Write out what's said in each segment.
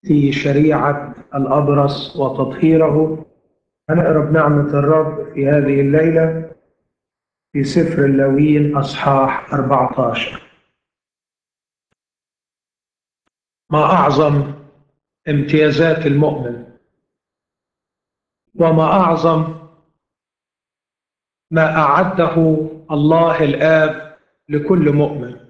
في شريعة الأبرص وتطهيره هنقرا بنعمة الرب في هذه الليلة في سفر اللاويين أصحاح 14 ما أعظم امتيازات المؤمن وما أعظم ما أعده الله الآب لكل مؤمن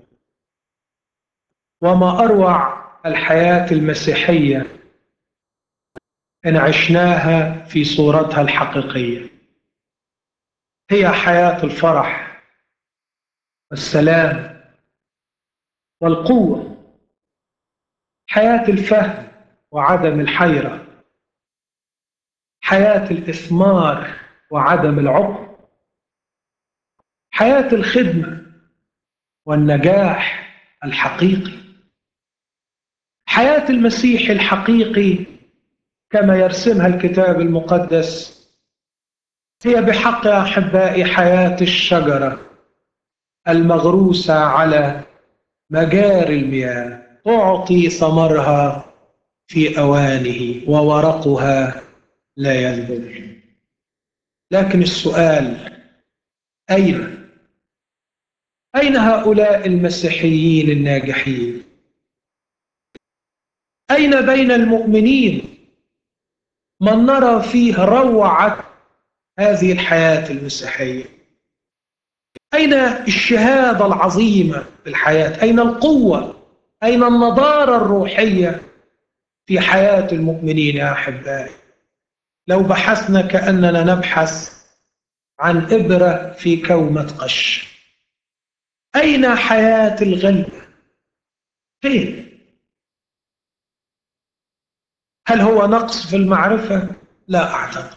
وما أروع الحياة المسيحية إن عشناها في صورتها الحقيقية هي حياة الفرح والسلام والقوة حياة الفهم وعدم الحيرة حياة الإثمار وعدم العقم حياة الخدمة والنجاح الحقيقي حياة المسيح الحقيقي كما يرسمها الكتاب المقدس هي بحق يا أحبائي حياة الشجرة المغروسة على مجاري المياه تعطي ثمرها في أوانه وورقها لا يذبل لكن السؤال أين أين هؤلاء المسيحيين الناجحين أين بين المؤمنين من نرى فيه روعة هذه الحياة المسيحية أين الشهادة العظيمة في الحياة أين القوة أين النضارة الروحية في حياة المؤمنين يا أحبائي لو بحثنا كأننا نبحث عن إبرة في كومة قش أين حياة الغلبة فين هل هو نقص في المعرفة لا أعتقد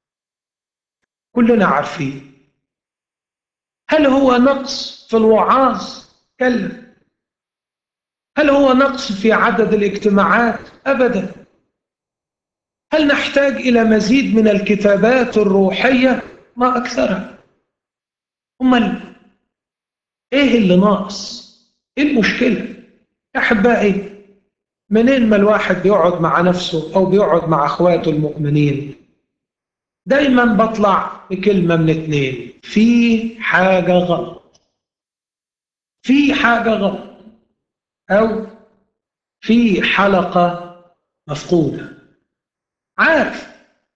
كلنا عارفين هل هو نقص في الوعاظ كلا هل هو نقص في عدد الاجتماعات أبدا هل نحتاج إلى مزيد من الكتابات الروحية ما أكثرها أمال إيه اللي ناقص إيه المشكلة يا أحبائي منين ما الواحد بيقعد مع نفسه أو بيقعد مع أخواته المؤمنين دايما بطلع بكلمة من اتنين في حاجة غلط في حاجة غلط أو في حلقة مفقودة عارف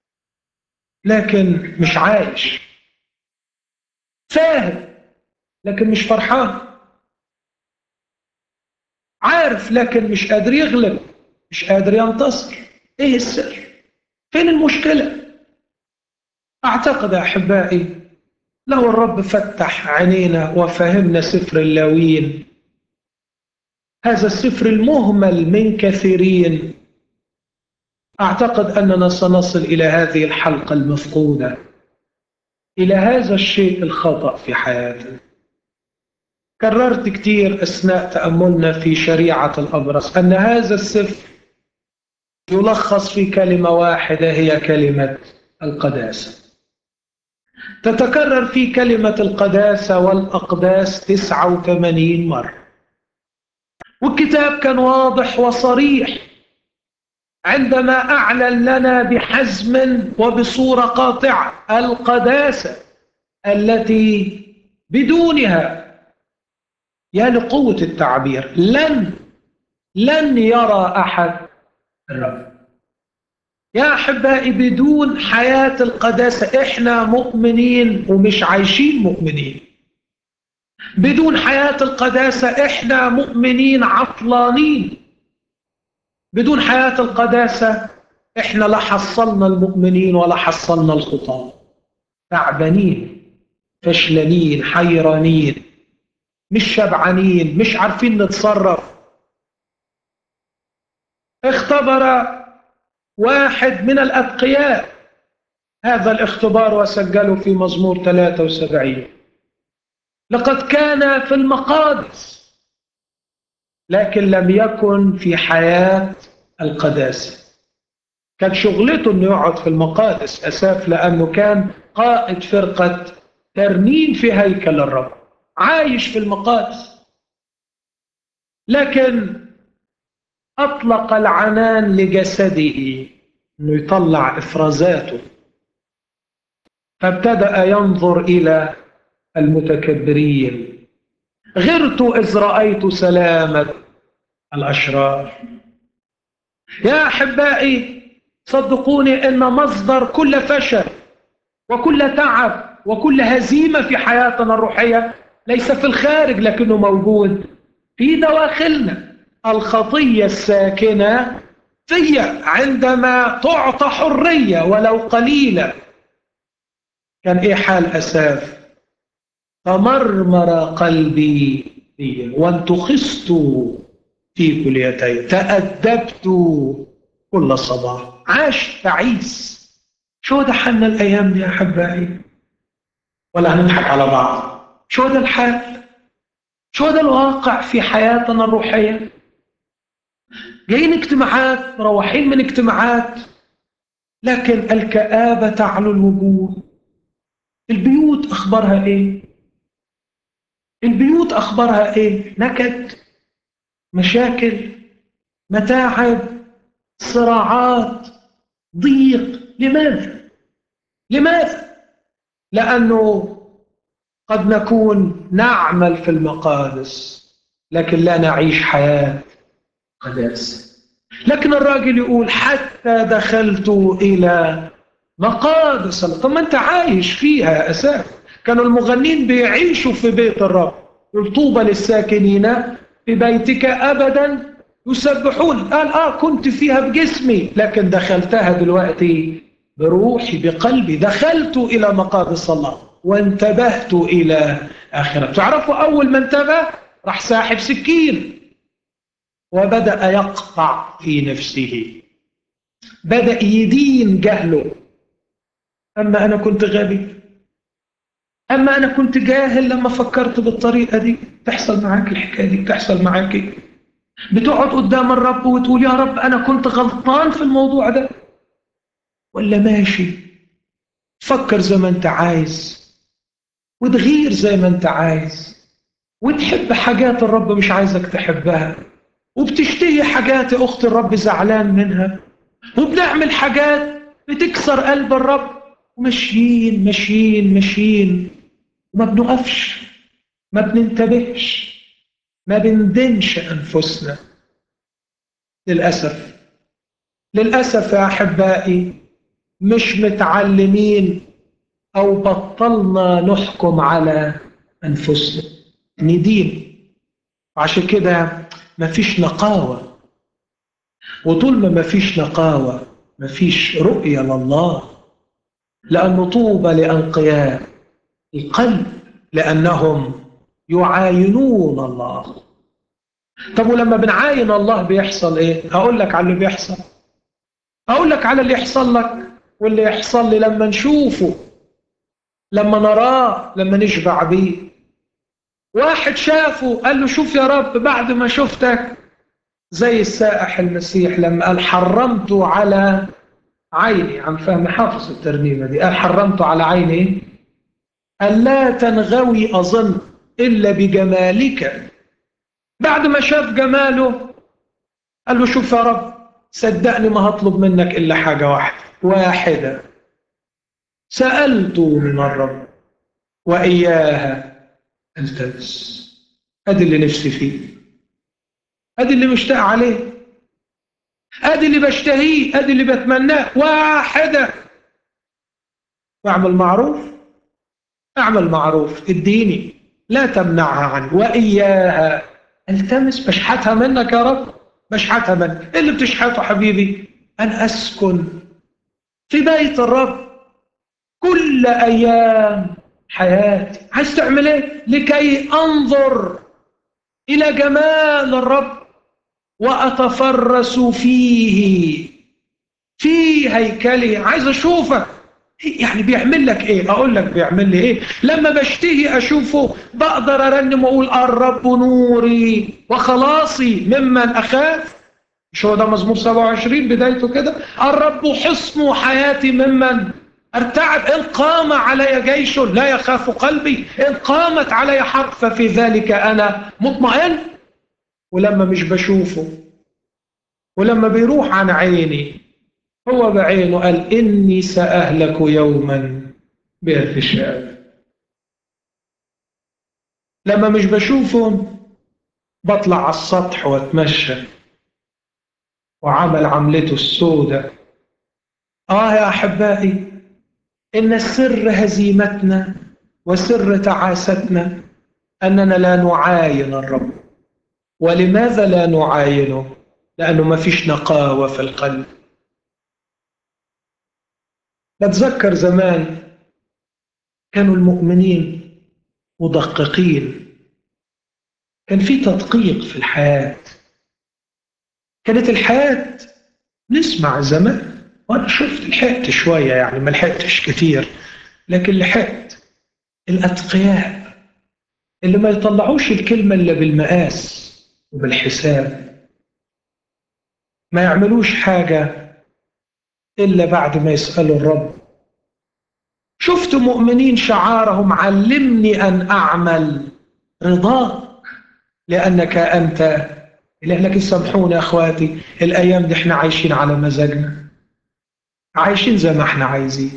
لكن مش عايش فاهم لكن مش فرحان عارف لكن مش قادر يغلب مش قادر ينتصر ايه السر فين المشكلة اعتقد يا احبائي لو الرب فتح عينينا وفهمنا سفر اللاويين هذا السفر المهمل من كثيرين اعتقد اننا سنصل الى هذه الحلقة المفقودة الى هذا الشيء الخطأ في حياتنا كررت كثير أثناء تأملنا في شريعة الأبرص أن هذا السفر يلخص في كلمة واحدة هي كلمة القداسة تتكرر في كلمة القداسة والأقداس 89 مرة والكتاب كان واضح وصريح عندما أعلن لنا بحزم وبصورة قاطعة القداسة التي بدونها يا لقوة التعبير لن لن يرى أحد الرب يا أحبائي بدون حياة القداسة إحنا مؤمنين ومش عايشين مؤمنين بدون حياة القداسة إحنا مؤمنين عطلانين بدون حياة القداسة إحنا لا حصلنا المؤمنين ولا حصلنا الخطاة تعبانين فشلانين حيرانين مش شبعانين مش عارفين نتصرف اختبر واحد من الأتقياء هذا الاختبار وسجله في مزمور 73 لقد كان في المقادس لكن لم يكن في حياة القداسة كان شغلته انه يقعد في المقادس اساف لانه كان قائد فرقة ترنيم في هيكل الرب عايش في المقادس لكن أطلق العنان لجسده أنه يطلع إفرازاته فابتدأ ينظر إلى المتكبرين غرت إذ رأيت سلامة الأشرار يا أحبائي صدقوني إن مصدر كل فشل وكل تعب وكل هزيمة في حياتنا الروحية ليس في الخارج لكنه موجود في دواخلنا الخطية الساكنة في عندما تعطى حرية ولو قليلة كان إيه حال أساف فمرمر قلبي وانتخست في كليتي تأدبت كل صباح عاش تعيس شو ده حالنا الأيام دي يا أحبائي ولا هنضحك على بعض شو ده الحال شو ده الواقع في حياتنا الروحية جايين اجتماعات مروحين من اجتماعات لكن الكآبة تعلو الوجود البيوت أخبارها إيه البيوت أخبارها إيه نكد مشاكل متاعب صراعات ضيق لماذا لماذا لأنه قد نكون نعمل في المقادس لكن لا نعيش حياة قداسة لكن الراجل يقول حتى دخلت إلى مقادس طب ما أنت عايش فيها أساس كانوا المغنين بيعيشوا في بيت الرب طوبى للساكنين في بيتك أبدا يسبحون قال آه كنت فيها بجسمي لكن دخلتها دلوقتي بروحي بقلبي دخلت إلى مقادس الله وانتبهت إلى آخرة تعرفوا أول ما انتبه راح ساحب سكين وبدأ يقطع في نفسه بدأ يدين جهله أما أنا كنت غبي أما أنا كنت جاهل لما فكرت بالطريقة دي تحصل معاك الحكاية دي تحصل معاك بتقعد قدام الرب وتقول يا رب أنا كنت غلطان في الموضوع ده ولا ماشي فكر زي ما أنت عايز وتغير زي ما أنت عايز وتحب حاجات الرب مش عايزك تحبها وبتشتهي حاجات يا أخت الرب زعلان منها وبنعمل حاجات بتكسر قلب الرب وماشيين ماشيين ماشيين وما بنقفش ما بننتبهش ما بندنش أنفسنا للأسف للأسف يا أحبائي مش متعلمين أو بطلنا نحكم على أنفسنا ندين وعشان كده مفيش نقاوة وطول ما مفيش نقاوة مفيش رؤية لله لأنه طوبى لأنقياء القلب لأنهم يعاينون الله طب ولما بنعاين الله بيحصل ايه هقول لك على اللي بيحصل هقول لك على اللي يحصل لك واللي يحصل لي لما نشوفه لما نراه لما نشبع بيه واحد شافه قال له شوف يا رب بعد ما شفتك زي السائح المسيح لما قال حرمت على عيني عم فهم حافظ الترنيمة دي قال حرمت على عيني ألا تنغوي أظن إلا بجمالك بعد ما شاف جماله قال له شوف يا رب صدقني ما هطلب منك إلا حاجة واحدة واحدة سألت من الرب وإياها التمس أدي اللي نفسي فيه أدي اللي مشتاق عليه أدي اللي بشتهيه أدي اللي بتمناه واحدة واعمل معروف اعمل معروف اديني لا تمنعها عني وإياها التمس بشحتها منك يا رب بشحتها منك إيه اللي بتشحته حبيبي أن أسكن في بيت الرب كل أيام حياتي عايز تعمل إيه لكي أنظر إلى جمال الرب وأتفرس فيه في هيكلي عايز أشوفك يعني بيعمل لك ايه اقول لك بيعمل لي ايه لما بشتهي اشوفه بقدر ارنم واقول الرب نوري وخلاصي ممن اخاف مش هو ده مزمور 27 بدايته كده الرب حصن حياتي ممن ارتعب ان قام علي جيش لا يخاف قلبي ان قامت علي حرب ففي ذلك انا مطمئن ولما مش بشوفه ولما بيروح عن عيني هو بعينه قال إني سأهلك يوما بارتشاد لما مش بشوفهم بطلع على السطح واتمشى وعمل عملته السوداء آه يا أحبائي إن سر هزيمتنا وسر تعاستنا أننا لا نعاين الرب ولماذا لا نعاينه؟ لأنه ما فيش نقاوة في القلب بتذكر زمان كانوا المؤمنين مدققين كان في تدقيق في الحياة كانت الحياة نسمع زمان وأنا شفت لحقت شوية يعني ما لحقتش كتير لكن لحقت الأتقياء اللي ما يطلعوش الكلمة إلا بالمقاس وبالحساب ما يعملوش حاجة إلا بعد ما يسألوا الرب شفت مؤمنين شعارهم علمني أن أعمل رضاك لأنك أنت لأنك سامحونا أخواتي الأيام دي احنا عايشين على مزاجنا عايشين زي ما احنا عايزين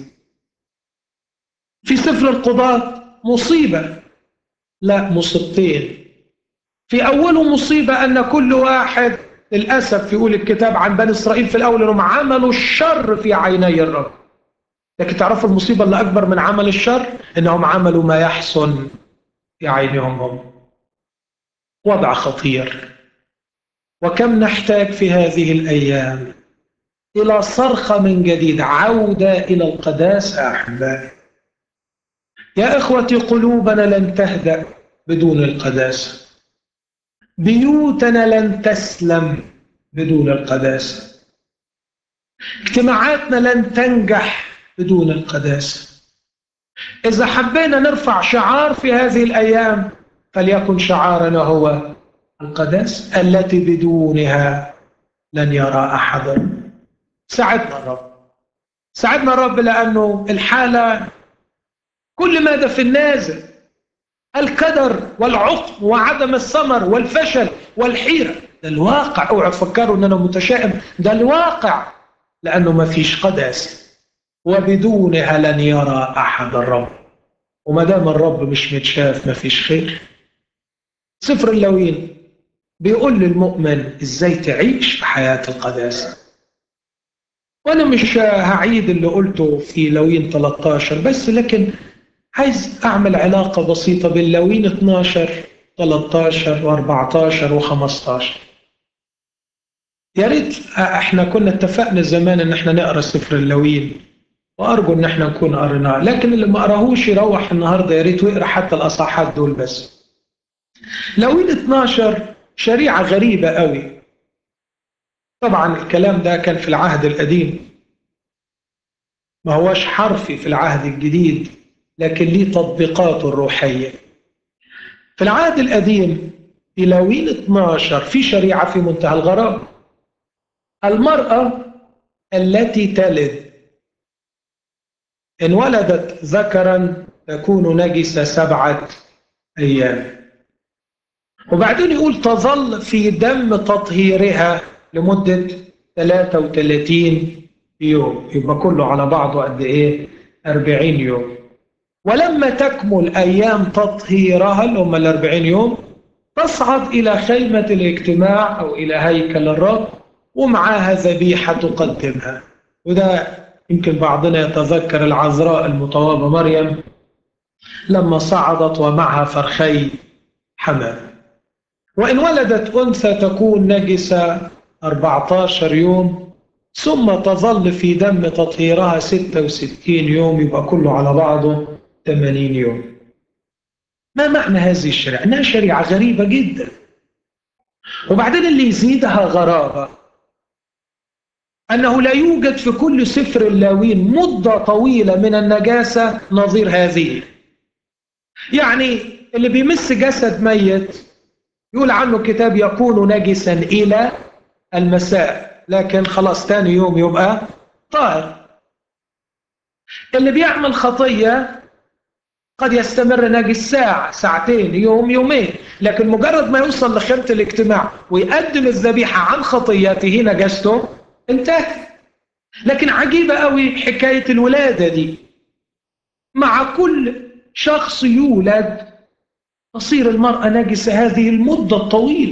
في سفر القضاة مصيبة لا مصيبتين في أوله مصيبة أن كل واحد للأسف يقول الكتاب عن بني إسرائيل في الأول أنهم عملوا الشر في عيني الرب لكن تعرفوا المصيبة اللي أكبر من عمل الشر أنهم عملوا ما يحسن في عينهم هم وضع خطير وكم نحتاج في هذه الأيام إلى صرخة من جديد عودة إلى القداسة أحبائي يا إخوتي قلوبنا لن تهدأ بدون القداسة بيوتنا لن تسلم بدون القداسة اجتماعاتنا لن تنجح بدون القداسة إذا حبينا نرفع شعار في هذه الأيام فليكن شعارنا هو القداسة التي بدونها لن يرى أحد ساعدنا الرب ساعدنا الرب لأنه الحالة كل ماذا في النازل الكدر والعقم وعدم الثمر والفشل والحيرة ده الواقع اوعوا تفكروا ان انا متشائم ده الواقع لانه ما فيش قداسه وبدونها لن يرى احد الرب وما دام الرب مش متشاف ما فيش خير سفر اللوين بيقول للمؤمن ازاي تعيش في حياه القداسه وانا مش هعيد اللي قلته في لوين 13 بس لكن عايز اعمل علاقه بسيطه بين لوين 12 13 و14 و15 يا ريت احنا كنا اتفقنا زمان ان احنا نقرا سفر اللوين وارجو ان احنا نكون قريناه لكن اللي ما قراهوش يروح النهارده يا ريت ويقرا حتى الاصحاحات دول بس لوين 12 شريعه غريبه قوي طبعا الكلام ده كان في العهد القديم ما هوش حرفي في العهد الجديد لكن ليه تطبيقاته الروحية في العهد القديم في لاوين 12 في شريعة في منتهى الغرابة المرأة التي تلد إن ولدت ذكرا تكون نجسة سبعة أيام وبعدين يقول تظل في دم تطهيرها لمدة 33 يوم يبقى كله على بعضه قد إيه 40 يوم ولما تكمل أيام تطهيرها اللي هم الأربعين يوم تصعد إلى خيمة الاجتماع أو إلى هيكل الرب ومعها ذبيحة تقدمها وده يمكن بعضنا يتذكر العذراء المطوابة مريم لما صعدت ومعها فرخي حمام وإن ولدت أنثى تكون نجسة 14 يوم ثم تظل في دم تطهيرها 66 يوم يبقى كله على بعضه 80 يوم ما معنى هذه الشريعة؟ إنها شريعة غريبة جدا وبعدين اللي يزيدها غرابة أنه لا يوجد في كل سفر اللاوين مدة طويلة من النجاسة نظير هذه يعني اللي بيمس جسد ميت يقول عنه الكتاب يكون نجسا إلى المساء لكن خلاص تاني يوم يبقى طاهر اللي بيعمل خطية قد يستمر ناجس ساعة ساعتين يوم يومين لكن مجرد ما يوصل لخيمة الاجتماع ويقدم الذبيحة عن خطياته نجسته انتهى لكن عجيبة قوي حكاية الولادة دي مع كل شخص يولد تصير المرأة نجسة هذه المدة الطويلة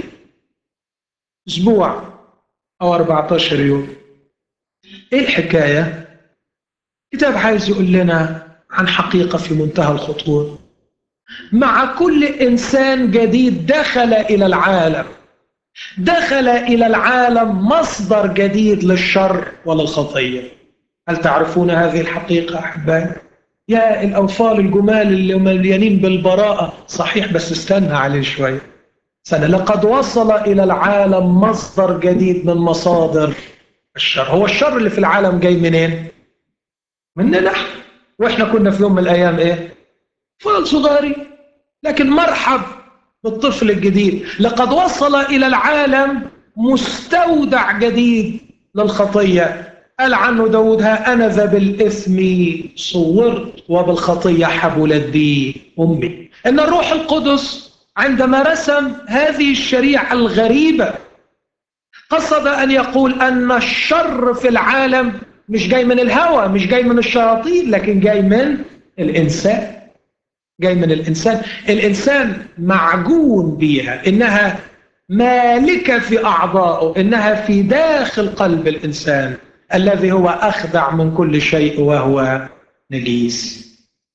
أسبوع أو 14 يوم إيه الحكاية؟ كتاب عايز يقول لنا عن حقيقة في منتهى الخطورة مع كل إنسان جديد دخل إلى العالم دخل إلى العالم مصدر جديد للشر وللخطية هل تعرفون هذه الحقيقة أحبائي؟ يا الأوصال الجمال اللي مليانين بالبراءة صحيح بس استنى عليه شوية سنة لقد وصل إلى العالم مصدر جديد من مصادر الشر هو الشر اللي في العالم جاي منين؟ مننا نحن واحنا كنا في يوم من الايام ايه اطفال صغارين لكن مرحب بالطفل الجديد لقد وصل الى العالم مستودع جديد للخطيه قال عنه داود ها انا ذا بالاثم صورت وبالخطيه حبلت بي امي ان الروح القدس عندما رسم هذه الشريعه الغريبه قصد ان يقول ان الشر في العالم مش جاي من الهوى مش جاي من الشياطين لكن جاي من الإنسان جاي من الإنسان الإنسان معجون بيها إنها مالكة في أعضائه إنها في داخل قلب الإنسان الذي هو أخدع من كل شيء وهو نجيس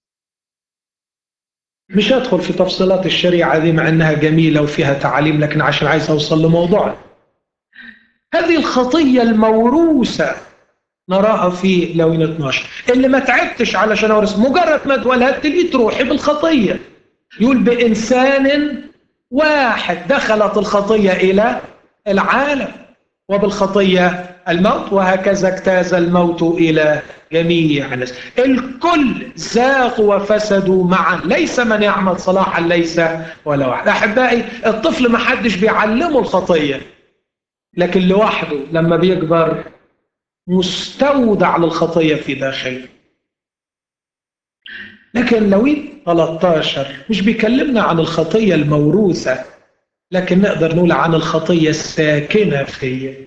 مش هدخل في تفصيلات الشريعة دي مع أنها جميلة وفيها تعاليم لكن عشان عايز أوصل لموضوع هذه الخطية الموروثة نراها في لوين 12 اللي ما تعبتش علشان اورث مجرد ما اتولدت لقيت روحي بالخطيه يقول بانسان واحد دخلت الخطيه الى العالم وبالخطيه الموت وهكذا اجتاز الموت الى جميع الناس الكل زاغوا وفسدوا معا ليس من يعمل صلاحا ليس ولا واحد احبائي الطفل ما حدش بيعلمه الخطيه لكن لوحده لما بيكبر مستودع للخطية في داخله لكن لوين 13 مش بيكلمنا عن الخطية الموروثة لكن نقدر نقول عن الخطية الساكنة فيا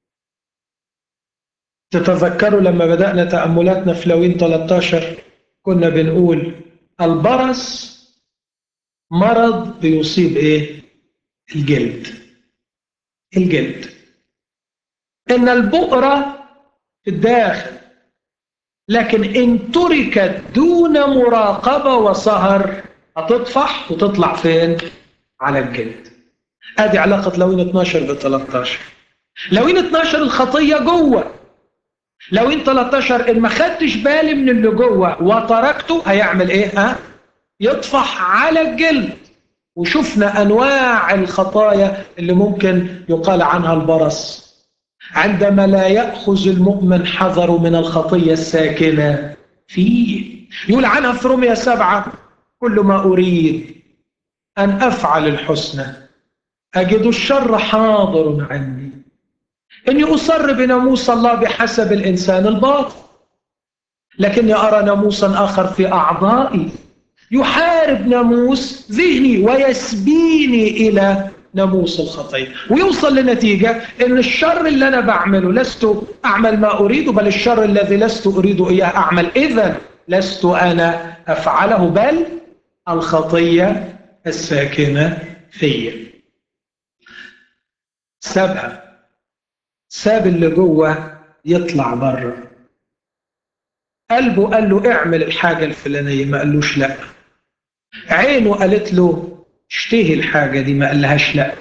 تتذكروا لما بدأنا تأملاتنا في لوين 13 كنا بنقول البرص مرض بيصيب ايه الجلد الجلد ان البؤره في الداخل لكن إن تركت دون مراقبة وسهر هتطفح وتطلع فين؟ على الجلد ادي علاقة لوين 12 ب 13 لوين 12 الخطية جوه لوين 13 إن ما خدتش بالي من اللي جوه وتركته هيعمل إيه؟ ها؟ يطفح على الجلد وشفنا أنواع الخطايا اللي ممكن يقال عنها البرص عندما لا يأخذ المؤمن حذره من الخطية الساكنة فيه يقول عنها في رومية سبعة كل ما أريد أن أفعل الحسنى أجد الشر حاضر عني إني أصر بناموس الله بحسب الإنسان الباطل لكني أرى ناموسا آخر في أعضائي يحارب ناموس ذهني ويسبيني إلى ناموس الخطية ويوصل لنتيجة ان الشر اللي انا بعمله لست اعمل ما اريد بل الشر الذي لست اريد اياه اعمل اذا لست انا افعله بل الخطية الساكنة فيا سابها ساب اللي جوه يطلع بره قلبه قال له اعمل الحاجة الفلانية ما قالوش لا عينه قالت له اشتهي الحاجة دي ما قالهاش لا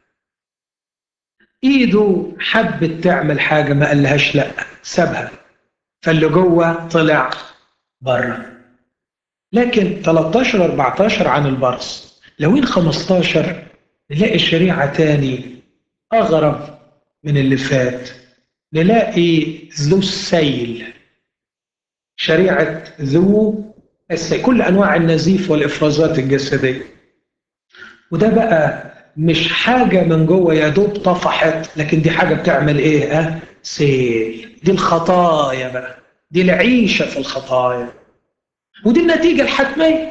ايده حبت تعمل حاجة ما قالهاش لا سابها فاللي جوه طلع بره لكن 13 14 عن البرص لو 15 نلاقي شريعة تاني أغرب من اللي فات نلاقي ذو السيل شريعة ذو السيل كل أنواع النزيف والإفرازات الجسدية وده بقى مش حاجة من جوه يا دوب طفحت لكن دي حاجة بتعمل ايه اه سيل دي الخطايا بقى دي العيشة في الخطايا ودي النتيجة الحتمية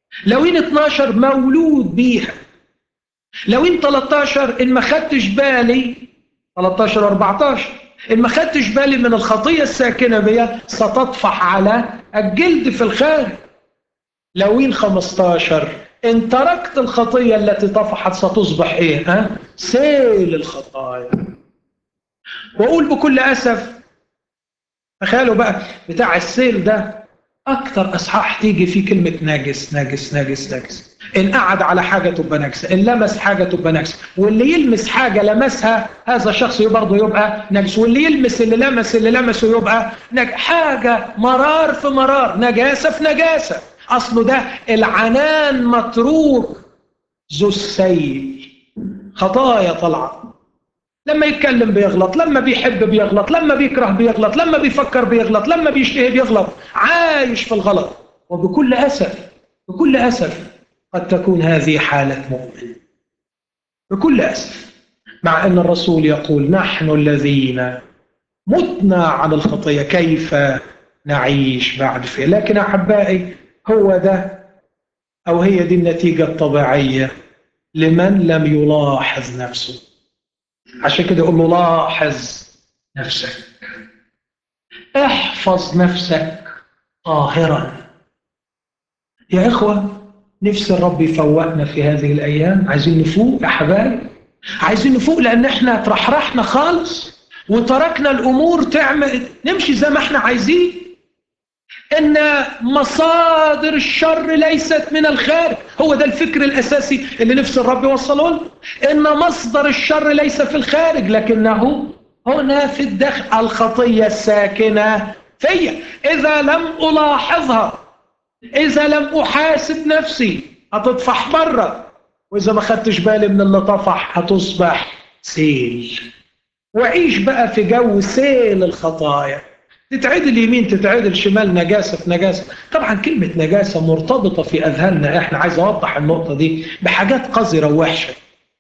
لو إن 12 مولود بيها لو إن 13 إن ما خدتش بالي 13 14 إن ما خدتش بالي من الخطية الساكنة بيا ستطفح على الجلد في الخارج لو إن 15 إن تركت الخطية التي طفحت ستصبح إيه ها؟ سيل الخطايا وأقول بكل أسف تخيلوا بقى بتاع السيل ده أكثر أصحاح تيجي فيه كلمة ناجس ناجس ناجس ناجس إن قعد على حاجة تبقى نجسة إن لمس حاجة تبقى نجسة واللي يلمس حاجة لمسها هذا الشخص برضه يبقى نجس واللي يلمس اللي لمس اللي لمسه يبقى نج... حاجة مرار في مرار نجاسة في نجاسة أصله ده العنان متروك ذو السيل خطايا طلعت لما يتكلم بيغلط لما بيحب بيغلط لما بيكره بيغلط لما بيفكر بيغلط لما بيشتهي بيغلط عايش في الغلط وبكل أسف بكل أسف قد تكون هذه حالة مؤمن بكل أسف مع أن الرسول يقول نحن الذين متنا عن الخطية كيف نعيش بعد فيه لكن أحبائي هو ده أو هي دي النتيجة الطبيعية لمن لم يلاحظ نفسه عشان كده يقول له لاحظ نفسك احفظ نفسك طاهرا يا إخوة نفس الرب يفوقنا في هذه الأيام عايزين نفوق يا حبايب عايزين نفوق لأن احنا ترحرحنا خالص وتركنا الأمور تعمل نمشي زي ما احنا عايزين ان مصادر الشر ليست من الخارج هو ده الفكر الاساسي اللي نفس الرب يوصله لنا ان مصدر الشر ليس في الخارج لكنه هنا في الداخل الخطيه الساكنه فيا اذا لم الاحظها اذا لم احاسب نفسي هتطفح بره واذا ما خدتش بالي من اللي طفح هتصبح سيل وعيش بقى في جو سيل الخطايا تتعدل يمين تتعدل شمال نجاسة في نجاسة طبعا كلمة نجاسة مرتبطة في أذهاننا إحنا عايز أوضح النقطة دي بحاجات قذرة ووحشة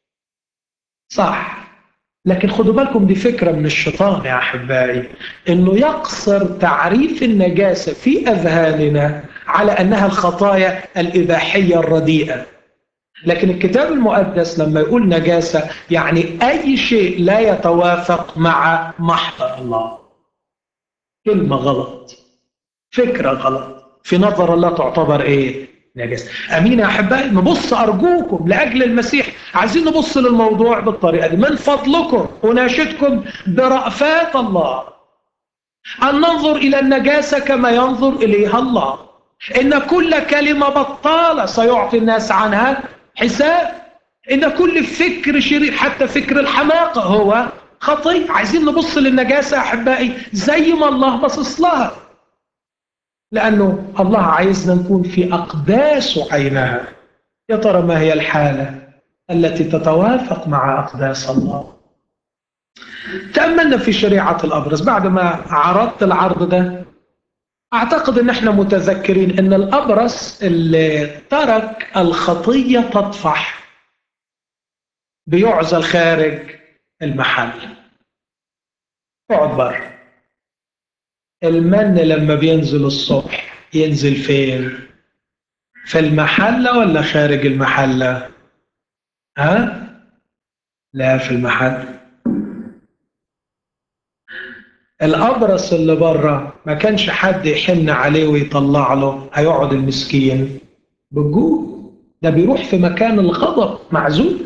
صح لكن خدوا بالكم دي فكرة من الشيطان يا أحبائي إنه يقصر تعريف النجاسة في أذهاننا على أنها الخطايا الإباحية الرديئة لكن الكتاب المقدس لما يقول نجاسة يعني أي شيء لا يتوافق مع محضر الله كلمة غلط فكرة غلط في نظر الله تعتبر ايه نجاسة امين يا احبائي نبص ارجوكم لاجل المسيح عايزين نبص للموضوع بالطريقة دي من فضلكم اناشدكم برأفات الله ان ننظر الى النجاسة كما ينظر اليها الله ان كل كلمة بطالة سيعطي الناس عنها حساب ان كل فكر شرير حتى فكر الحماقة هو خطية عايزين نبص للنجاسة أحبائي زي ما الله بصص لها لأنه الله عايزنا نكون في أقداس عينها يا ترى ما هي الحالة التي تتوافق مع أقداس الله تأملنا في شريعة الأبرص بعد ما عرضت العرض ده أعتقد أن احنا متذكرين أن الأبرص اللي ترك الخطية تطفح بيعزل خارج المحل اقعد بره المن لما بينزل الصبح ينزل فين في المحلة ولا خارج المحلة ها لا في المحل الأبرص اللي بره ما كانش حد يحن عليه ويطلع له هيقعد المسكين بالجوع ده بيروح في مكان الغضب معزول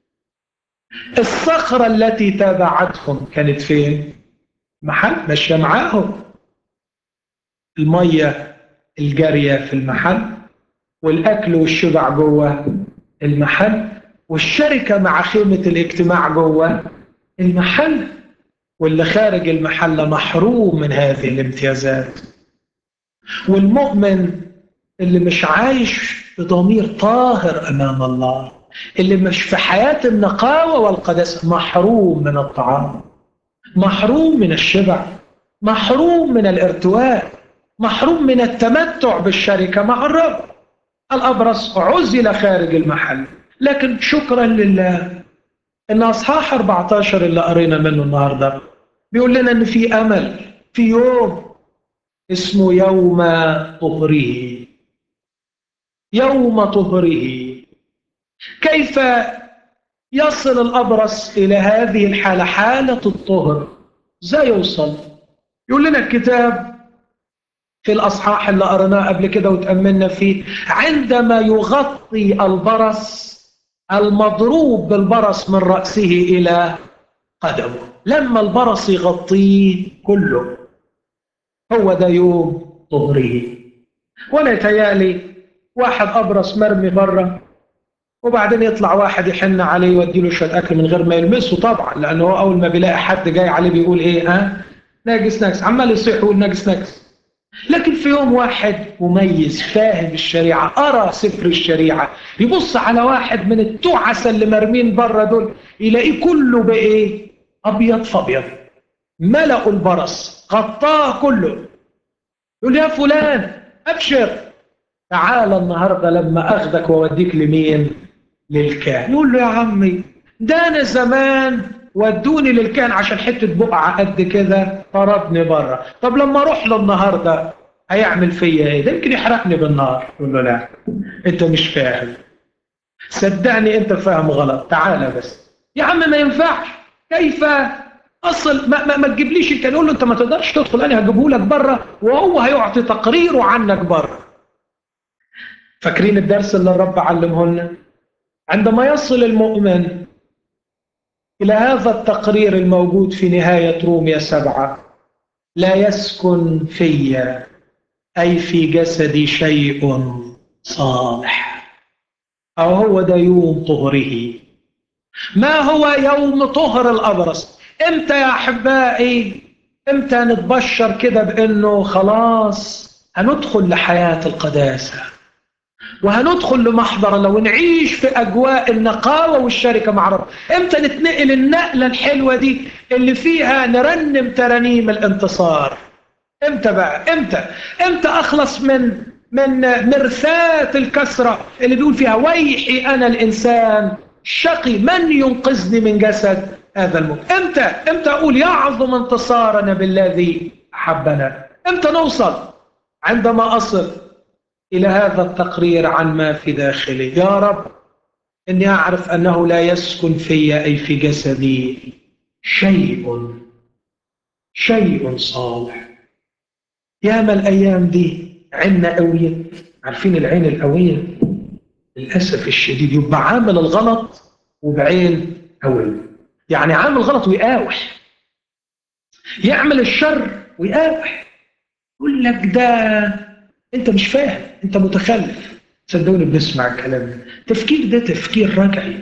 الصخرة التي تابعتهم كانت فين؟ محل ماشية معاهم المية الجارية في المحل والأكل والشبع جوه المحل والشركة مع خيمة الاجتماع جوه المحل واللي خارج المحل محروم من هذه الامتيازات والمؤمن اللي مش عايش بضمير طاهر أمام الله اللي مش في حياة النقاوة والقداسة محروم من الطعام محروم من الشبع محروم من الارتواء محروم من التمتع بالشركة مع الرب الأبرص عزل خارج المحل لكن شكرا لله ان اصحاح 14 اللي قرينا منه النهارده بيقول لنا ان في امل في يوم اسمه يوم طهره يوم طهره كيف يصل الأبرص إلى هذه الحالة حالة الطهر ازاي يوصل يقول لنا الكتاب في الأصحاح اللي قرناه قبل كده وتأملنا فيه عندما يغطي البرص المضروب بالبرص من رأسه إلى قدمه لما البرص يغطيه كله هو ده يوم طهره ولا يتهيألي واحد أبرص مرمي بره وبعدين يطلع واحد يحن عليه يودي له شويه اكل من غير ما يلمسه طبعا لانه هو اول ما بيلاقي حد جاي عليه بيقول ايه ها ناقص ناقص عمال يصيح يقول ناقص ناقص لكن في يوم واحد مميز فاهم الشريعه قرا سفر الشريعه يبص على واحد من التعسه اللي مرمين بره دول يلاقيه كله بايه؟ ابيض فابيض ملأوا البرص غطاه كله يقول يا فلان ابشر تعال النهارده لما اخدك واوديك لمين؟ للكاهن يقول له يا عمي ده انا زمان ودوني للكاهن عشان حته بقعه قد كده طردني بره طب لما اروح له النهارده هيعمل فيا ايه ده يمكن يحرقني بالنار يقول له لا انت مش فاهم صدقني انت فاهم غلط تعالى بس يا عم ما ينفعش كيف اصل ما, ما, ما تجيبليش الكاهن يقول له انت ما تقدرش تدخل انا هجيبه لك بره وهو هيعطي تقريره عنك بره فاكرين الدرس اللي الرب علمه لنا عندما يصل المؤمن إلى هذا التقرير الموجود في نهاية رومية سبعة لا يسكن في أي في جسدي شيء صالح أو هو ده يوم طهره ما هو يوم طهر الأبرص إمتى يا أحبائي إمتى نتبشر كده بأنه خلاص هندخل لحياة القداسة وهندخل لمحضر الله ونعيش في اجواء النقاوه والشركه مع رب امتى نتنقل النقله الحلوه دي اللي فيها نرنم ترانيم الانتصار امتى بقى امتى امتى اخلص من من مرثاه الكسره اللي بيقول فيها ويحي انا الانسان شقي من ينقذني من جسد هذا الموت امتى امتى اقول يعظم انتصارنا بالذي احبنا امتى نوصل عندما اصل إلى هذا التقرير عن ما في داخلي يا رب إني أعرف أنه لا يسكن في أي في جسدي شيء شيء صالح ياما الأيام دي عنا قوية عارفين العين القوية للأسف الشديد يبقى عامل الغلط وبعين قوية يعني عامل غلط ويقاوح يعمل الشر ويقاوح يقول لك ده انت مش فاهم انت متخلف صدقوني بنسمع الكلام ده تفكير ده تفكير رجعي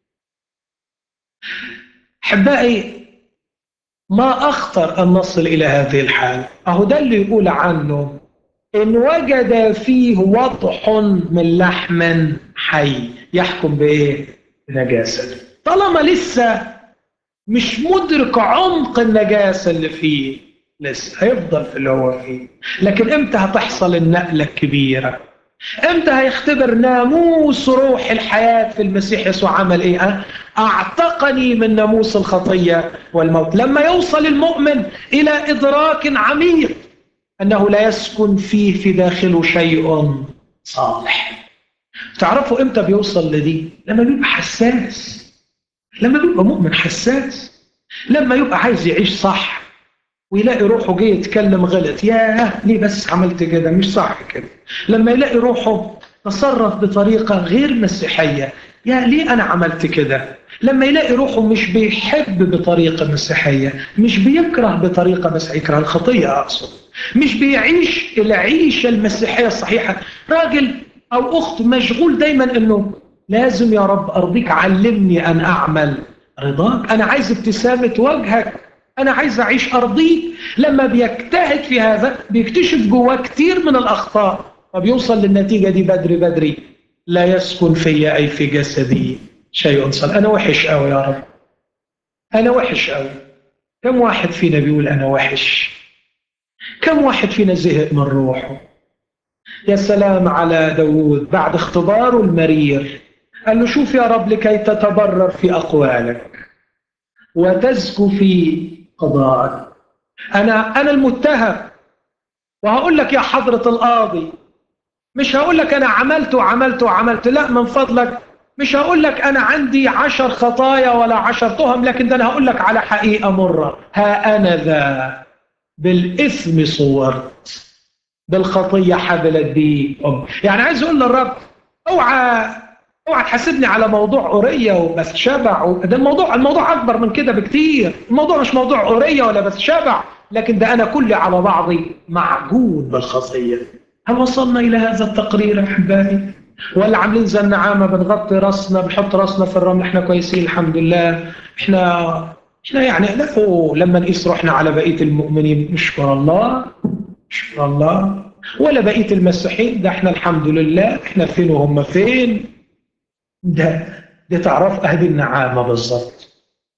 احبائي ما اخطر ان نصل الى هذه الحاله اهو ده اللي يقول عنه ان وجد فيه وضح من لحم حي يحكم بايه بنجاسه طالما لسه مش مدرك عمق النجاسه اللي فيه لسه هيفضل في اللي هو فيه لكن امتى هتحصل النقلة الكبيرة امتى هيختبر ناموس روح الحياة في المسيح يسوع عمل ايه أه؟ اعتقني من ناموس الخطية والموت لما يوصل المؤمن الى ادراك عميق انه لا يسكن فيه في داخله شيء صالح تعرفوا امتى بيوصل لدي لما بيبقى حساس لما بيبقى مؤمن حساس لما يبقى عايز يعيش صح ويلاقي روحه جاي يتكلم غلط ياه ليه بس عملت كده مش صح كده لما يلاقي روحه تصرف بطريقة غير مسيحية يا ليه أنا عملت كده لما يلاقي روحه مش بيحب بطريقة مسيحية مش بيكره بطريقة مسيحية يكره الخطية أقصد مش بيعيش العيشة المسيحية الصحيحة راجل أو أخت مشغول دايما أنه لازم يا رب أرضيك علمني أن أعمل رضاك أنا عايز ابتسامة وجهك أنا عايز أعيش أرضيك لما بيجتهد في هذا بيكتشف جواه كتير من الأخطاء فبيوصل للنتيجة دي بدري بدري لا يسكن في أي في جسدي شيء صل أنا وحش أوي يا رب أنا وحش أوي كم واحد فينا بيقول أنا وحش كم واحد فينا زهق من روحه يا سلام على داود بعد اختباره المرير قال له شوف يا رب لكي تتبرر في أقوالك وتزكو في قضاءك أنا أنا المتهم وهقول لك يا حضرة القاضي مش هقول لك أنا عملت وعملت وعملت لا من فضلك مش هقول لك أنا عندي عشر خطايا ولا عشر تهم لكن ده أنا هقول لك على حقيقة مرة ها أنا ذا بالإثم صورت بالخطية حبلت بي يعني عايز أقول للرب اوعى اوعى تحاسبني على موضوع قرية وبس شبع و... ده الموضوع الموضوع أكبر من كده بكتير الموضوع مش موضوع قرية ولا بس شبع لكن ده أنا كلي على بعضي معجون بالخطية هل وصلنا إلى هذا التقرير أحبائي؟ ولا عاملين زي النعامة بنغطي راسنا بنحط راسنا في الرمل احنا كويسين الحمد لله احنا احنا يعني لا لما نقيس روحنا على بقية المؤمنين نشكر الله نشكر الله ولا بقية المسيحيين ده احنا الحمد لله احنا فين وهم فين ده ده تعرف أهل النعامة بالظبط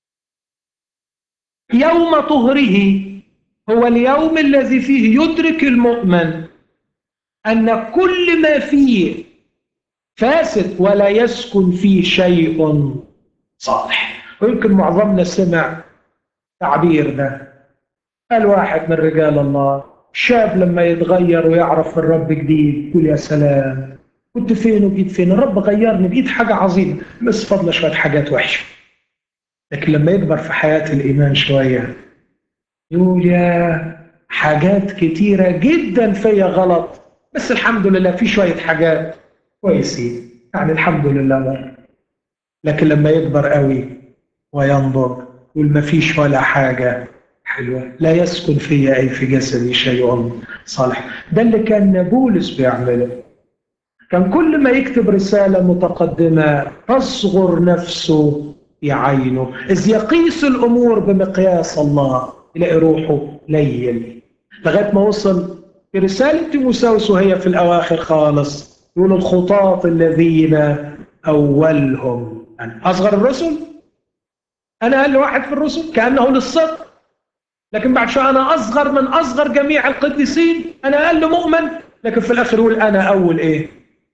يوم طهره هو اليوم الذي فيه يدرك المؤمن أن كل ما فيه فاسد ولا يسكن فيه شيء صالح ويمكن معظمنا سمع تعبير ده قال واحد من رجال الله شاب لما يتغير ويعرف الرب جديد يقول يا سلام كنت فين وبقيت فين الرب غيرني بقيت حاجة عظيمة بس فضل شوية حاجات وحشة لكن لما يكبر في حياة الإيمان شوية يقول يا حاجات كتيرة جدا فيا غلط بس الحمد لله في شوية حاجات كويسين يعني الحمد لله مرة. لكن لما يكبر قوي وينظر يقول ما فيش ولا حاجة حلوة لا يسكن في أي في جسدي شيء صالح ده اللي كان بولس بيعمله كان كل ما يكتب رسالة متقدمة تصغر نفسه في عينه إذ يقيس الأمور بمقياس الله يلاقي روحه ليل لغاية ما وصل في رسالة تيموساوس وهي في الأواخر خالص يقول الخطاط الذين أولهم أنا أصغر الرسل أنا أقل واحد في الرسل كأنه للصدق لكن بعد شوية أنا أصغر من أصغر جميع القديسين أنا أقل مؤمن لكن في الآخر يقول أنا أول إيه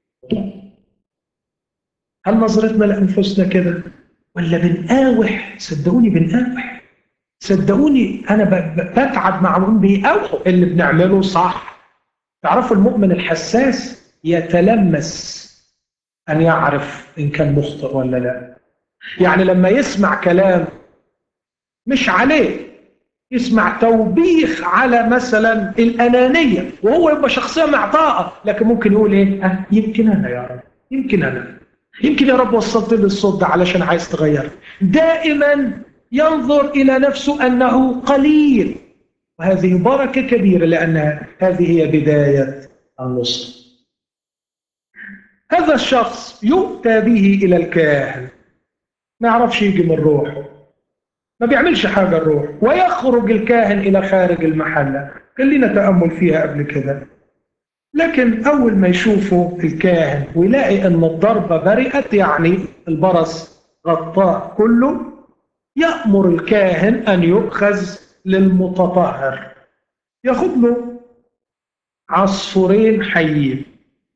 هل نظرتنا لأنفسنا كده ولا بنقاوح صدقوني بنقاوح صدقوني أنا بتعب مع مؤمن بيقاوحوا اللي بنعمله صح تعرفوا المؤمن الحساس يتلمس أن يعرف إن كان مخطئ ولا لا يعني لما يسمع كلام مش عليه يسمع توبيخ على مثلا الأنانية وهو يبقى شخصية معطاءة لكن ممكن يقول إيه أه يمكن أنا يا رب يمكن أنا يمكن يا رب وصلت لي الصوت ده علشان عايز تغير دائما ينظر إلى نفسه أنه قليل وهذه بركة كبيرة لأن هذه هي بداية النصر هذا الشخص يؤتى به إلى الكاهن ما يعرفش يجي من روحه ما بيعملش حاجة الروح ويخرج الكاهن إلى خارج المحلة كان لنا تأمل فيها قبل كده لكن أول ما يشوفوا الكاهن ويلاقي أن الضربة برئت يعني البرص غطاه كله يأمر الكاهن أن يؤخذ للمتطهر ياخد له عصفورين حيين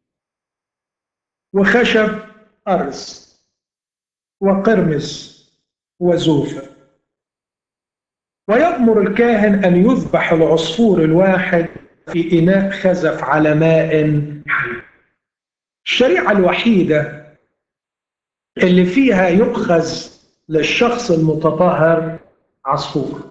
وخشب أرز وقرمز وزوفة ويأمر الكاهن أن يذبح العصفور الواحد في إناء خزف على ماء حي الشريعة الوحيدة اللي فيها يؤخذ للشخص المتطهر عصفور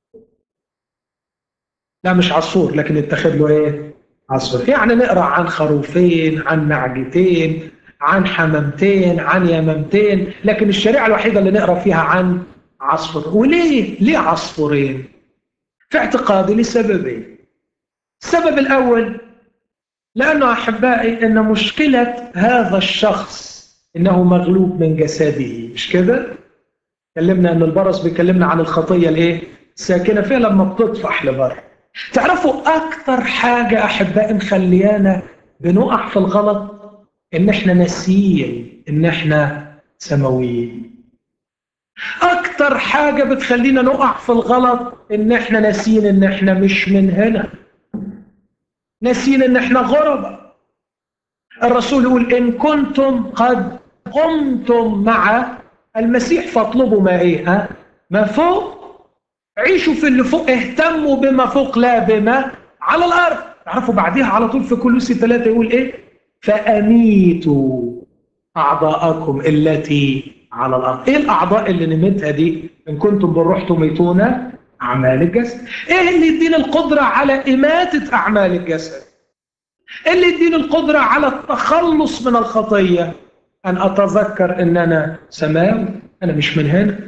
لا مش عصفور لكن يتخذ له ايه عصفور يعني نقرا عن خروفين عن نعجتين عن حمامتين عن يمامتين لكن الشريعه الوحيده اللي نقرا فيها عن عصفور وليه ليه عصفورين في اعتقادي لسببين السبب الاول لانه احبائي ان مشكله هذا الشخص انه مغلوب من جسده مش كده كلمنا ان البرص بيكلمنا عن الخطيه الايه الساكنه فيها لما بتطفح لبره تعرفوا اكتر حاجه احبائي مخليانا بنقع في الغلط ان احنا ناسيين ان احنا سماويين اكتر حاجه بتخلينا نقع في الغلط ان احنا ناسيين ان احنا مش من هنا ناسيين ان احنا غرباء الرسول يقول ان كنتم قد قمتم مع المسيح فاطلبوا ما ايه ها ما فوق عيشوا في اللي فوق اهتموا بما فوق لا بما على الارض تعرفوا بعديها على طول في كولوسي ثلاثة يقول ايه فأميتوا أعضاءكم التي على الأرض إيه الأعضاء اللي نمتها دي إن كنتم بالروح تميتون أعمال الجسد إيه اللي يديني القدرة على إماتة أعمال الجسد إيه اللي يديني القدرة على التخلص من الخطية أن أتذكر أن أنا سماوي أنا مش من هنا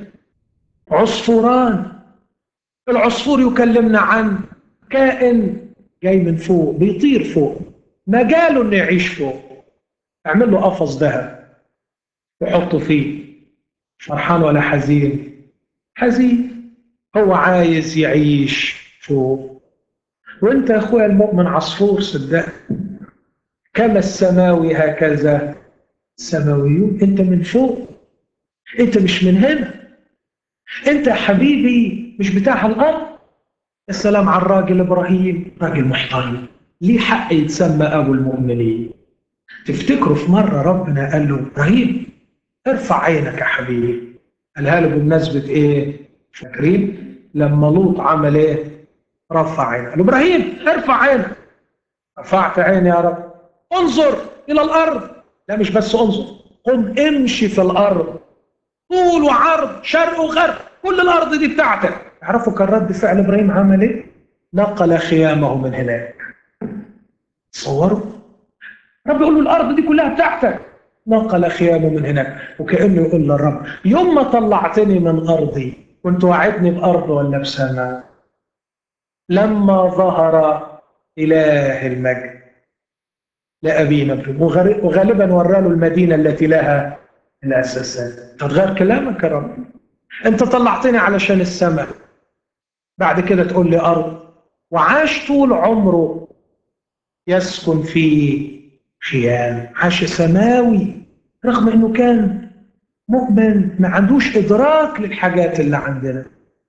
عصفوران العصفور يكلمنا عن كائن جاي من فوق بيطير فوق مجاله انه يعيش فوق اعمل له قفص ذهب وحطه فيه فرحان ولا حزين حزين هو عايز يعيش فوق وانت يا اخويا المؤمن عصفور صدقني كما السماوي هكذا السماويون انت من فوق انت مش من هنا انت يا حبيبي مش بتاع الارض السلام على الراجل ابراهيم راجل محترم ليه حق يتسمى ابو المؤمنين تفتكروا في مره ربنا قال له ابراهيم ارفع عينك يا حبيبي قالها له بمناسبه ايه فاكرين لما لوط عمل ايه رفع عينه قال له ابراهيم ارفع عينك رفعت عيني يا رب انظر الى الارض لا مش بس انظر قم امشي في الارض طول وعرض شرق وغرب كل الارض دي بتاعتك تعرفوا كان رد فعل ابراهيم عمل ايه نقل خيامه من هناك تصوروا رب يقول له الارض دي كلها بتاعتك نقل خيامه من هناك وكانه يقول للرب يوم ما طلعتني من ارضي كنت وعدني بارض ولا بسماء لما ظهر اله المجد لابينا ابراهيم وغالبا وراله المدينه التي لها الاساسات تتغير كلامك يا رب انت طلعتني علشان السماء بعد كده تقول لي ارض وعاش طول عمره يسكن في خيام عاش سماوي رغم انه كان مؤمن ما عندوش ادراك للحاجات اللي عندنا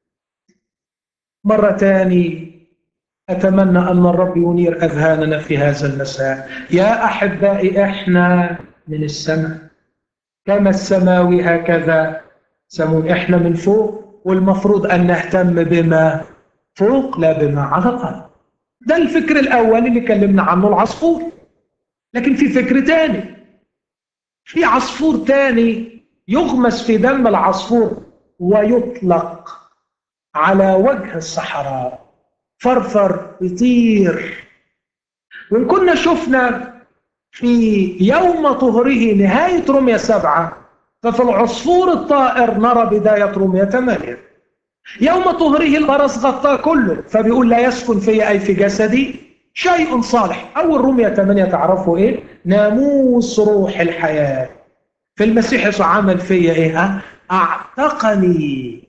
مرة تاني أتمنى أن الرب ينير أذهاننا في هذا المساء يا أحبائي إحنا من السماء كما السماوي هكذا سمون إحنا من فوق والمفروض أن نهتم بما فوق لا بما على الأرض ده الفكر الأول اللي كلمنا عنه العصفور لكن في فكر تاني في عصفور تاني يغمس في دم العصفور ويطلق على وجه الصحراء فرفر يطير وإن كنا شفنا في يوم طهره نهاية رمية سبعة ففي العصفور الطائر نرى بداية رمية ثمانية يوم طهره البرص غطاه كله فبيقول لا يسكن في أي في جسدي شيء صالح أول رمية ثمانية تعرفوا إيه ناموس روح الحياة في المسيح يسوع عمل فيا إيه أعتقني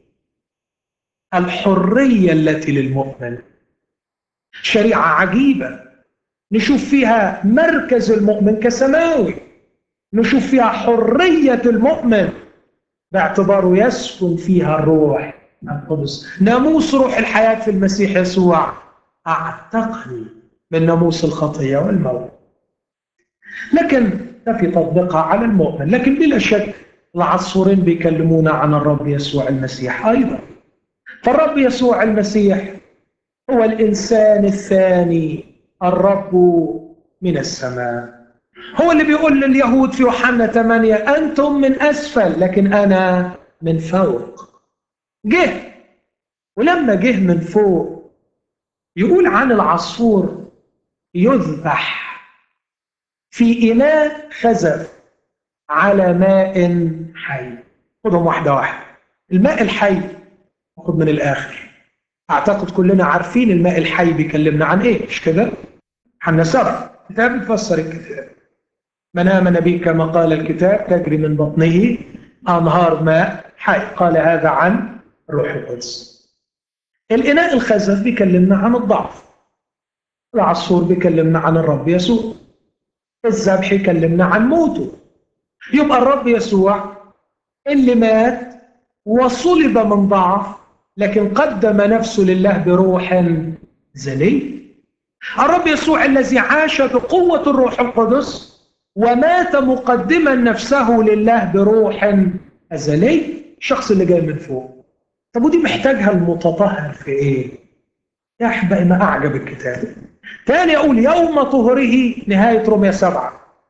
الحرية التي للمؤمن شريعة عجيبة نشوف فيها مركز المؤمن كسماوي نشوف فيها حرية المؤمن باعتباره يسكن فيها الروح القدس ناموس روح الحياة في المسيح يسوع أعتقني من ناموس الخطية والموت لكن ده في تطبيقها على المؤمن لكن بلا شك العصفورين بيكلمونا عن الرب يسوع المسيح أيضا فالرب يسوع المسيح هو الإنسان الثاني الرب من السماء هو اللي بيقول لليهود في يوحنا 8 أنتم من أسفل لكن أنا من فوق جه ولما جه من فوق يقول عن العصفور يذبح في إناء خزف على ماء حي خدهم واحدة واحدة الماء الحي خد من الآخر أعتقد كلنا عارفين الماء الحي بيكلمنا عن إيه مش كده؟ حنا سبع كتاب يفسر الكتاب من آمن بي كما قال الكتاب تجري من بطنه أنهار ماء حي قال هذا عن روح القدس الإناء الخزف بيكلمنا عن الضعف العصفور بيكلمنا عن الرب يسوع الذبح يكلمنا عن موته يبقى الرب يسوع اللي مات وصلب من ضعف لكن قدم نفسه لله بروح زلي الرب يسوع الذي عاش بقوة الروح القدس ومات مقدما نفسه لله بروح أزلي الشخص اللي جاي من فوق طب ودي محتاجها المتطهر في ايه يا احبائي ما اعجب الكتاب تاني اقول يوم طهره نهايه رمية سبعة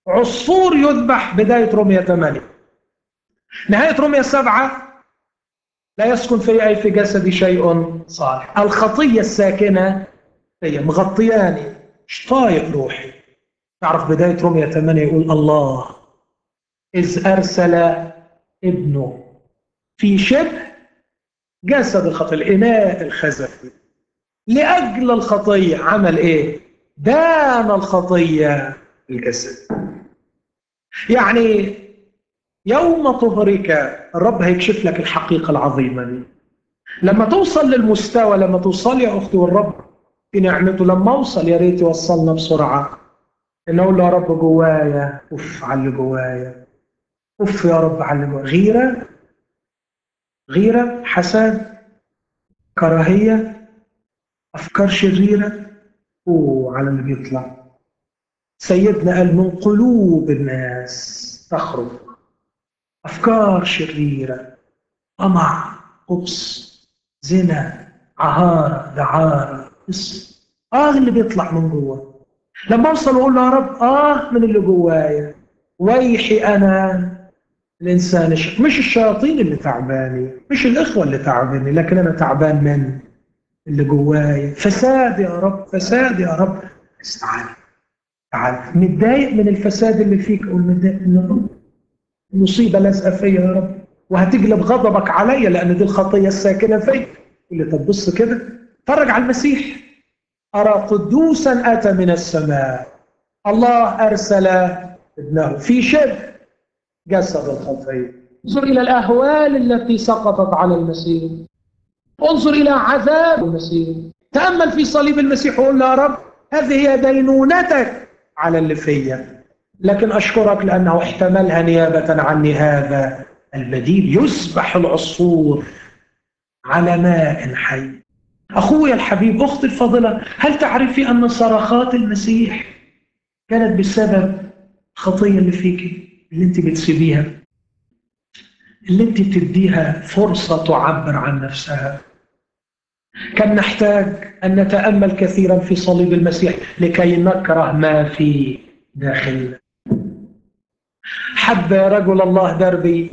عصفور يذبح بداية رمية 8 نهاية رمية 7 لا يسكن في أي في جسدي شيء صالح الخطية الساكنة هي مغطياني مش طايق روحي تعرف بداية رمية 8 يقول الله إذ أرسل ابنه في شبه جسد الخطية الإناء الخزفي لأجل الخطية عمل إيه؟ دان الخطية الجسد يعني يوم طهرك الرب هيكشف لك الحقيقة العظيمة دي لما توصل للمستوى لما توصل يا أختي والرب في نعمته لما أوصل يا ريت يوصلنا بسرعة إن أقول له يا رب جوايا أوف على اللي جوايا أوف يا رب على اللي جوايا غيرة غيرة حسد كراهية أفكار شريرة وعلى اللي بيطلع سيدنا قال من قلوب الناس تخرج أفكار شريرة طمع قبص زنا عهارة دعارة اسم آه اللي بيطلع من جوه لما أوصل وأقول له يا رب آه من اللي جوايا ويحي أنا الإنسان الش... مش الشياطين اللي تعباني مش الإخوة اللي تعباني لكن أنا تعبان من اللي جوايا فساد يا رب فساد يا رب بس تعال تعال متضايق من الفساد اللي فيك أقول متضايق من الرب مصيبة لازقة فيا يا رب وهتجلب غضبك عليا لأن دي الخطية الساكنة فيك اللي طب بص كده اتفرج على المسيح أرى قدوسا أتى من السماء الله أرسل ابنه في شبه جسد الخطية انظر إلى الأهوال التي سقطت على المسيح انظر إلى عذاب المسيح تأمل في صليب المسيح وقول يا رب هذه هي دينونتك على اللي فيا لكن أشكرك لأنه احتملها نيابة عني هذا البديل يسبح العصفور على ماء حي أخوي الحبيب أختي الفاضلة هل تعرفي أن صرخات المسيح كانت بسبب الخطية اللي فيك اللي انت بتسيبيها اللي انت بتديها فرصة تعبر عن نفسها كم نحتاج أن نتأمل كثيرا في صليب المسيح لكي نكره ما في داخلنا حب رجل الله دربي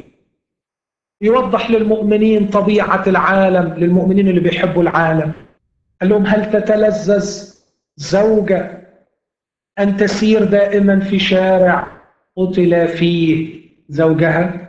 يوضح للمؤمنين طبيعة العالم للمؤمنين اللي بيحبوا العالم قال لهم هل تتلذذ زوجة أن تسير دائما في شارع قتل فيه زوجها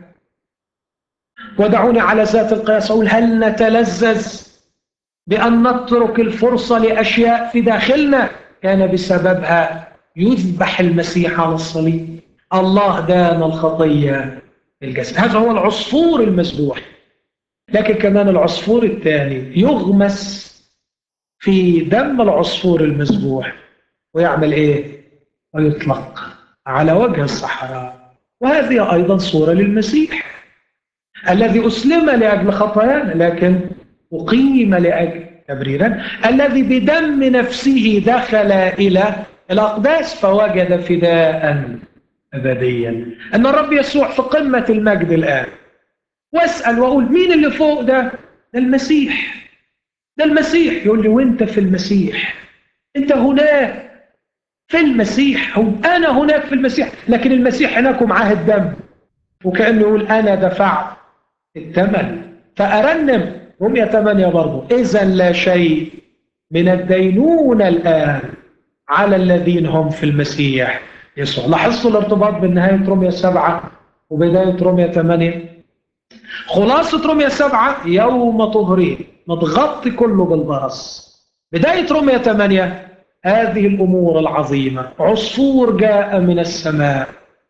ودعوني على ذات القياس أقول هل نتلذذ بأن نترك الفرصة لأشياء في داخلنا كان بسببها يذبح المسيح على الصليب الله دان الخطية الجسد هذا هو العصفور المذبوح لكن كمان العصفور الثاني يغمس في دم العصفور المذبوح ويعمل ايه ويطلق على وجه الصحراء وهذه ايضا صوره للمسيح الذي اسلم لاجل خطايانا لكن اقيم لاجل تبريرا الذي بدم نفسه دخل الى الاقداس فوجد فداء ابديا ان الرب يسوع في قمه المجد الان واسال واقول مين اللي فوق ده ده المسيح ده المسيح يقول لي وانت في المسيح انت هناك في المسيح هو انا هناك في المسيح لكن المسيح هناك ومعاه الدم وكانه يقول انا دفعت الثمن فارنم رمية 8 برضه اذا لا شيء من الدينونة الان على الذين هم في المسيح يسوع لاحظتوا الارتباط بين نهاية رمية 7 وبداية رمية 8 خلاصة رمية 7 يوم طهره متغطي كله بالبرص بداية رمية 8 هذه الأمور العظيمة عصفور جاء من السماء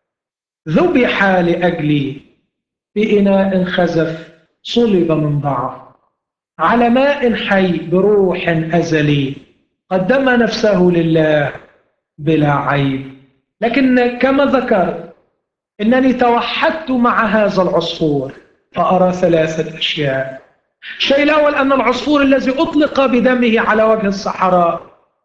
ذبح لأجلي بإناء خزف صلب من ضعف على ماء حي بروح أزلي قدم نفسه لله بلا عيب لكن كما ذكرت إنني توحدت مع هذا العصفور فأرى ثلاثة أشياء الشيء الأول أن العصفور الذي أطلق بدمه على وجه الصحراء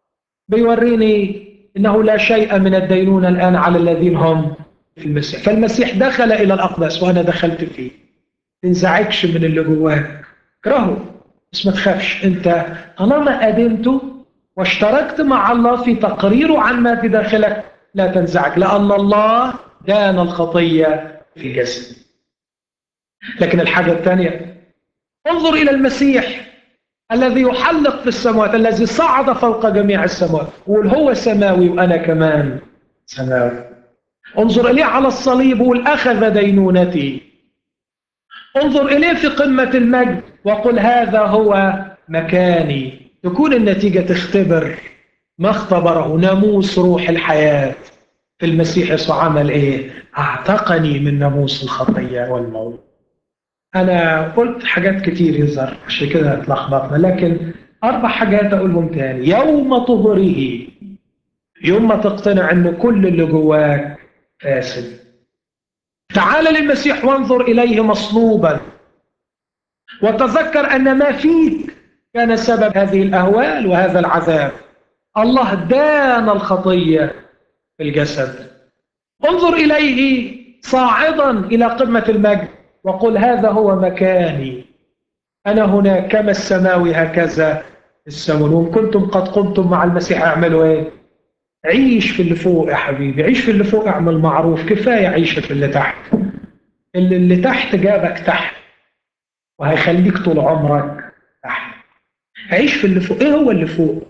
بيوريني أنه لا شيء من الدينونة الآن على الذين هم في المسيح فالمسيح دخل إلى الأقدس وأنا دخلت فيه تنزعجش من اللي جواك اكرهه بس ما تخافش أنت طالما أدمته واشتركت مع الله في تقريره عن ما في داخلك لا تنزعج لأن الله دان الخطية في جسد لكن الحاجة الثانية انظر إلى المسيح الذي يحلق في السماوات الذي صعد فوق جميع السماوات قول هو سماوي وأنا كمان سماوي انظر إليه على الصليب وقول أخذ دينونتي انظر إليه في قمة المجد وقل هذا هو مكاني تكون النتيجة تختبر ما اختبره ناموس روح الحياة في المسيح يسوع عمل ايه اعتقني من ناموس الخطية والموت انا قلت حاجات كتير يظهر عشان كده اتلخبطنا لكن اربع حاجات اقولهم تاني يوم تظهره يوم ما تقتنع ان كل اللي جواك فاسد تعال للمسيح وانظر اليه مصلوبا وتذكر ان ما فيك كان سبب هذه الاهوال وهذا العذاب الله دان الخطيه في الجسد انظر اليه صاعدا الى قمه المجد وقل هذا هو مكاني انا هنا كما السماوي هكذا السماوي وان كنتم قد قمتم مع المسيح اعملوا ايه عيش في اللي فوق يا حبيبي عيش في اللي فوق اعمل معروف كفايه عيشه في اللي تحت اللي, اللي تحت جابك تحت وهيخليك طول عمرك تحت عيش في اللي فوق ايه هو اللي فوق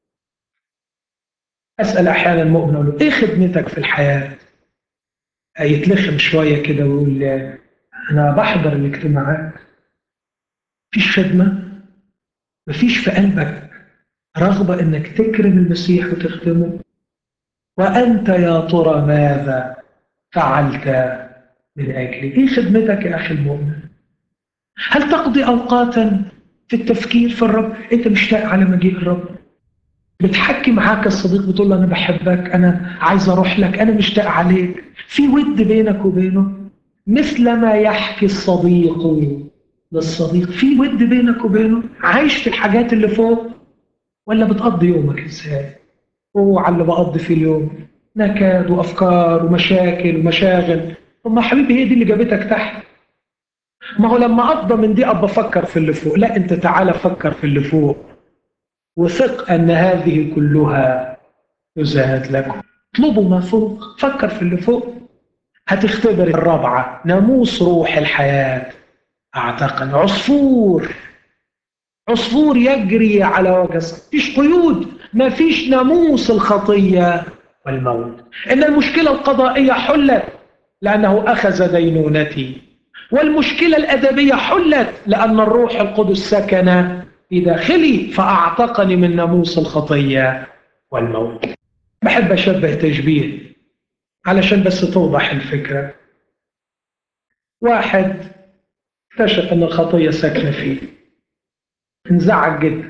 اسال احيانا المؤمن اقول له ايه خدمتك في الحياه يتلخم شويه كده ويقول انا بحضر الاجتماعات مفيش خدمه مفيش في قلبك رغبه انك تكرم المسيح وتخدمه وانت يا ترى ماذا فعلت من اجلي ايه خدمتك يا اخي المؤمن هل تقضي اوقاتا في التفكير في الرب انت مشتاق على مجيء الرب بتحكي معاك الصديق بتقول له انا بحبك انا عايز اروح لك انا مشتاق عليك في ود بينك وبينه مثل ما يحكي الصديق للصديق في ود بينك وبينه عايش في الحاجات اللي فوق ولا بتقضي يومك ازاي اوعى اللي بقضي فيه اليوم نكد وافكار ومشاكل ومشاغل طب ما حبيبي هي دي اللي جابتك تحت ما هو لما افضى من دي ابقى افكر في اللي فوق لا انت تعالى فكر في اللي فوق وثق ان هذه كلها تزاد لكم اطلبوا ما فوق فكر في اللي فوق هتختبر الرابعه ناموس روح الحياه اعتقد عصفور عصفور يجري على وجه فيش قيود ما فيش ناموس الخطيه والموت ان المشكله القضائيه حلت لانه اخذ دينونتي والمشكلة الأدبية حلت لأن الروح القدس سكن في داخلي فأعتقني من ناموس الخطية والموت بحب أشبه تشبيه علشان بس توضح الفكرة واحد اكتشف أن الخطية ساكنة فيه انزعج جدا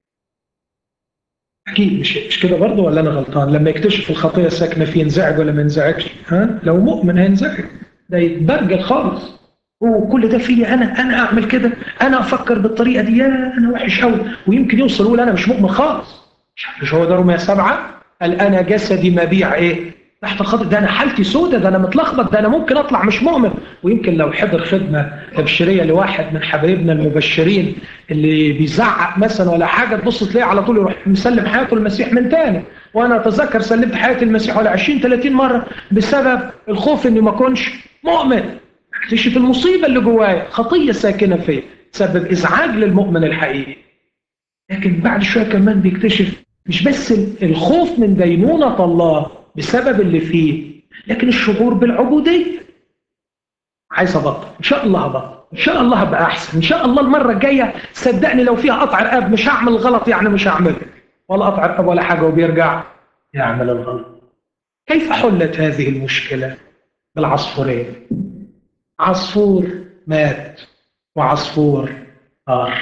أكيد مش مش كده برضه ولا أنا غلطان لما يكتشف الخطية ساكنة فيه ينزعج ولا ما ينزعجش ها لو مؤمن هينزعج ده يتبرجل خالص وكل ده فيا انا انا اعمل كده انا افكر بالطريقه دي يا انا وحش قوي ويمكن يوصل يقول انا مش مؤمن خالص مش هو ده رومية سبعة قال انا جسدي مبيع ايه تحت الخط ده انا حالتي سودة ده انا متلخبط ده انا ممكن اطلع مش مؤمن ويمكن لو حضر خدمه تبشيريه لواحد من حبايبنا المبشرين اللي بيزعق مثلا ولا حاجه تبص تلاقيه على طول يروح مسلم حياته المسيح من تاني وانا اتذكر سلمت حياتي المسيح ولا 20 30 مره بسبب الخوف اني ما اكونش مؤمن اكتشف المصيبة اللي جوايا خطية ساكنة فيا تسبب إزعاج للمؤمن الحقيقي لكن بعد شوية كمان بيكتشف مش بس الخوف من دينونة الله بسبب اللي فيه لكن الشعور بالعبودية عايز أبطل إن شاء الله هبطل إن شاء الله هبقى أحسن إن شاء الله المرة الجاية صدقني لو فيها قطع رقاب مش هعمل غلط يعني مش هعمله ولا قطع رقاب ولا حاجة وبيرجع يعمل الغلط كيف حلت هذه المشكلة بالعصفورين عصفور مات وعصفور طار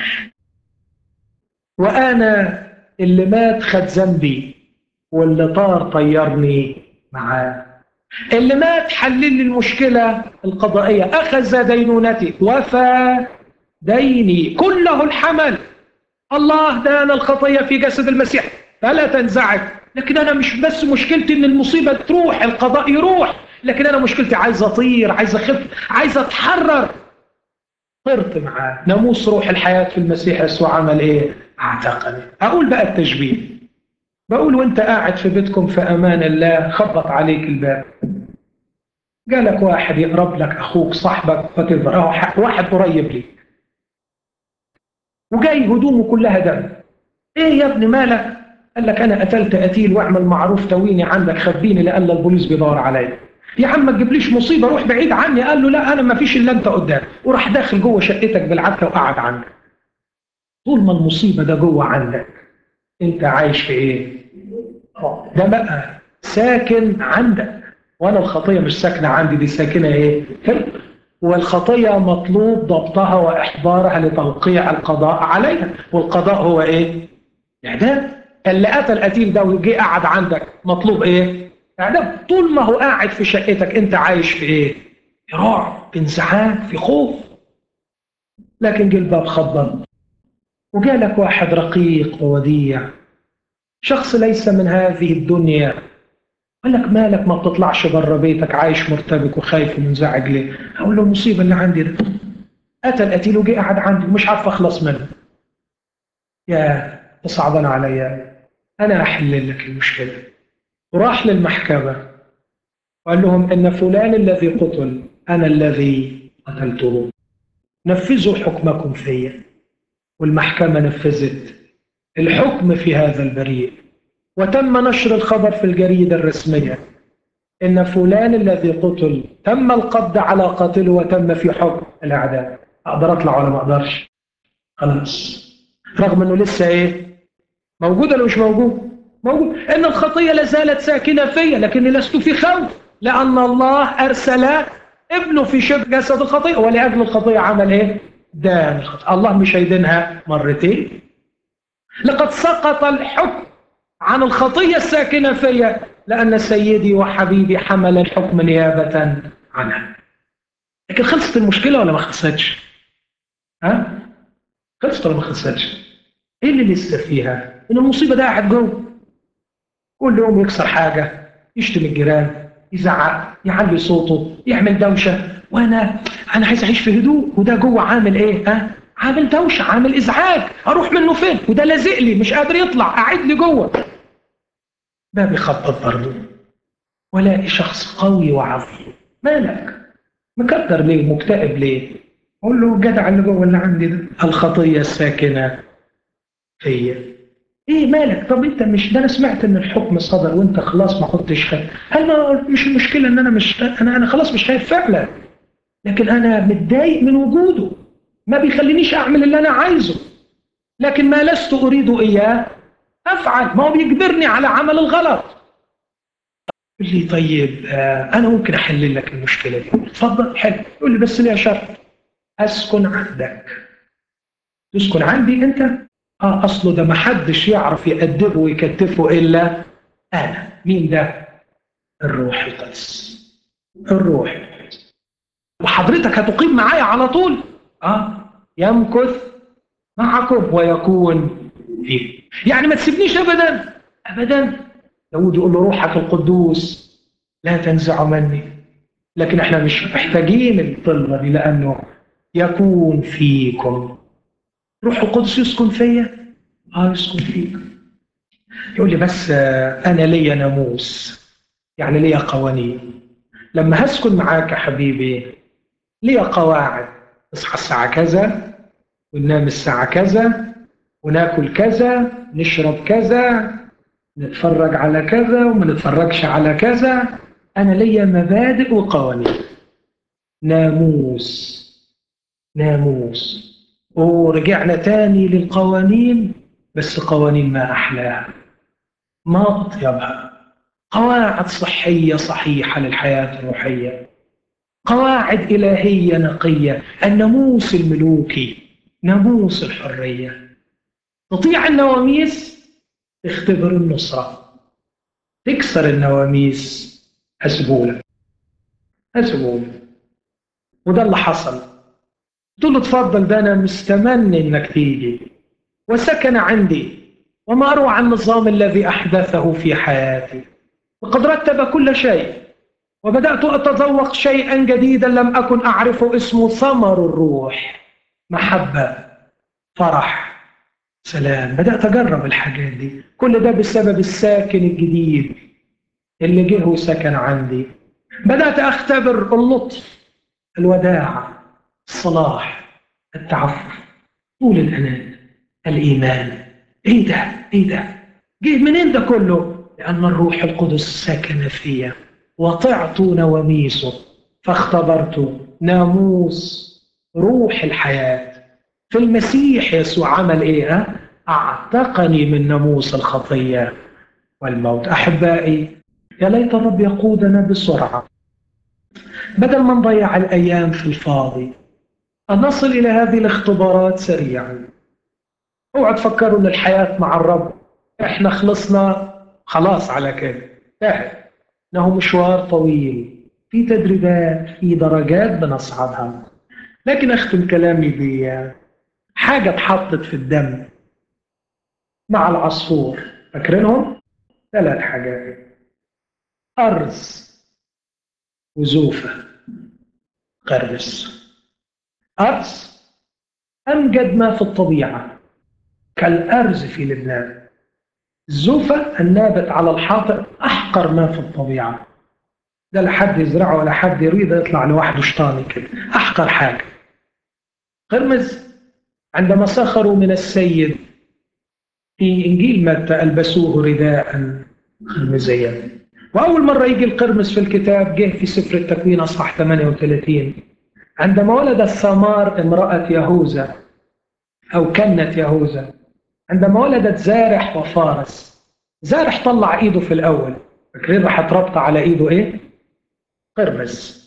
وأنا اللي مات خد ذنبي واللي طار طيرني معاه اللي مات حلل لي المشكلة القضائية أخذ دينونتي وفى ديني كله الحمل الله دان الخطية في جسد المسيح فلا تنزعج لكن أنا مش بس مشكلتي إن المصيبة تروح القضاء يروح لكن أنا مشكلتي عايز أطير عايز أخف عايز أتحرر طرت معاه ناموس روح الحياة في المسيح يسوع عمل إيه؟ اعتقني أقول بقى التشبيه بقول وانت قاعد في بيتكم في امان الله خبط عليك الباب جالك واحد يقرب لك اخوك صاحبك فتظهر واحد قريب ليك وجاي هدومه كلها دم ايه يا ابني مالك قال لك انا قتلت قتيل واعمل معروف تويني عندك خبيني لان البوليس بيدور عليا يا عم ما تجيبليش مصيبه روح بعيد عني قال له لا انا ما فيش الا انت قدام وراح داخل جوه شقتك بالعافيه وقعد عندك طول ما المصيبه ده جوه عندك انت عايش في ايه ده بقى ساكن عندك وانا الخطيه مش ساكنه عندي دي ساكنه ايه والخطيه مطلوب ضبطها واحضارها لتوقيع القضاء عليها والقضاء هو ايه اعدام اللي قتل قتيل ده وجي قعد عندك مطلوب ايه اعدام طول ما هو قاعد في شقتك انت عايش في ايه في رعب في انزعاج في خوف لكن جه الباب خبط وجالك واحد رقيق ووديع شخص ليس من هذه الدنيا قال لك مالك ما بتطلعش بره بيتك عايش مرتبك وخايف ومنزعج ليه؟ اقول له المصيبه اللي عندي ده قتل قتيل وجي قاعد عندي ومش عارف اخلص منه يا تصعبان عليا انا احل لك المشكله وراح للمحكمه وقال لهم ان فلان الذي قتل انا الذي قتلته نفذوا حكمكم فيا والمحكمه نفذت الحكم في هذا البريء وتم نشر الخبر في الجريدة الرسمية إن فلان الذي قتل تم القبض على قاتله وتم في حكم الإعدام أقدر أطلع ولا ما أقدرش خلاص رغم أنه لسه إيه موجود ولا مش موجود موجود إن الخطية لازالت ساكنة فيا لكني لست في خوف لأن الله أرسل ابنه في شبه جسد الخطية ولأجل الخطية عمل إيه دان الخطية الله مش هيدينها مرتين لقد سقط الحكم عن الخطية الساكنة فيا لأن سيدي وحبيبي حمل الحكم نيابة عنها لكن خلصت المشكلة ولا ما خلصتش؟ ها؟ خلصت ولا ما خلصتش؟ ايه اللي لسه فيها؟ ان المصيبة ده قاعد جوه كل يوم يكسر حاجة يشتم الجيران يزعق يعلي صوته يعمل دوشة وانا انا عايز اعيش في هدوء وده جوه عامل ايه؟ ها؟ عامل دوشة عامل ازعاج اروح منه فين؟ وده لازق لي مش قادر يطلع قاعد لي جوه ما بيخبط برضه ولاقي شخص قوي وعظيم مالك مكدر ليه مكتئب ليه اقول له الجدع اللي جوه اللي عندي ده الخطيه الساكنه فيا ايه مالك طب انت مش ده انا سمعت ان الحكم صدر وانت خلاص ما كنتش خايف هل ما مش المشكله ان انا مش انا انا خلاص مش خايف فعلا لكن انا متضايق من وجوده ما بيخلينيش اعمل اللي انا عايزه لكن ما لست اريد اياه افعل ما هو بيجبرني على عمل الغلط يقول لي طيب آه انا ممكن احل لك المشكله دي اتفضل حل يقول لي بس ليها شرط اسكن عندك تسكن عندي انت اه اصله ده ما حدش يعرف يأدبه ويكتفه الا انا مين ده الروح القدس الروح القدس وحضرتك هتقيم معايا على طول اه يمكث معكم ويكون فيكم يعني ما تسيبنيش ابدا ابدا داود يقول له روحك القدوس لا تنزع مني لكن احنا مش محتاجين الطلبه دي لانه يكون فيكم روح القدس يسكن فيا اه يسكن فيك يقول لي بس انا ليا ناموس يعني ليا قوانين لما هسكن معاك يا حبيبي ليا قواعد تصحى الساعه كذا وننام الساعه كذا وناكل كذا نشرب كذا نتفرج على كذا وما نتفرجش على كذا أنا ليا مبادئ وقوانين ناموس ناموس ورجعنا تاني للقوانين بس قوانين ما أحلاها ما أطيبها قواعد صحية صحيحة للحياة الروحية قواعد إلهية نقية الناموس الملوكي ناموس الحريه تطيع النواميس تختبر النصرة تكسر النواميس هسبولة هسبولة وده اللي حصل قلت له اتفضل ده انا مستمني انك تيجي وسكن عندي وما اروع النظام الذي احدثه في حياتي وقد رتب كل شيء وبدات اتذوق شيئا جديدا لم اكن اعرفه اسمه ثمر الروح محبه فرح سلام بدأت أجرب الحاجات دي كل ده بسبب الساكن الجديد اللي جه وسكن عندي بدأت أختبر اللطف الوداع الصلاح التعفف طول الأنات الإيمان إيه ده إيه ده جه منين ده كله لأن الروح القدس سكن فيا وطعت نواميسه فاختبرت ناموس روح الحياة في المسيح يسوع عمل إيه أعتقني من ناموس الخطية والموت أحبائي يا ليت الرب يقودنا بسرعة بدل ما نضيع الأيام في الفاضي أن نصل إلى هذه الاختبارات سريعا اوعى تفكروا ان الحياة مع الرب احنا خلصنا خلاص على كده انتهت انه مشوار طويل في تدريبات في درجات بنصعدها لكن اختم كلامي بحاجة اتحطت في الدم مع العصفور فاكرينهم؟ ثلاث حاجات أرز وزوفة قربس أرز أمجد ما في الطبيعة كالأرز في لبنان الزوفة النابت على الحاطئ أحقر ما في الطبيعة ده لا حد يزرعه ولا حد يريد يطلع لوحده شطاني كده أحقر حاجة قرمز عندما سخروا من السيد في إنجيل متى ألبسوه رداء قرمزيا وأول مرة يجي القرمز في الكتاب جه في سفر التكوين أصحاح 38 عندما ولدت ثمار امرأة يهوذا أو كنت يهوذا عندما ولدت زارح وفارس زارح طلع ايده في الاول فاكرين راح ربط على ايده ايه قرمز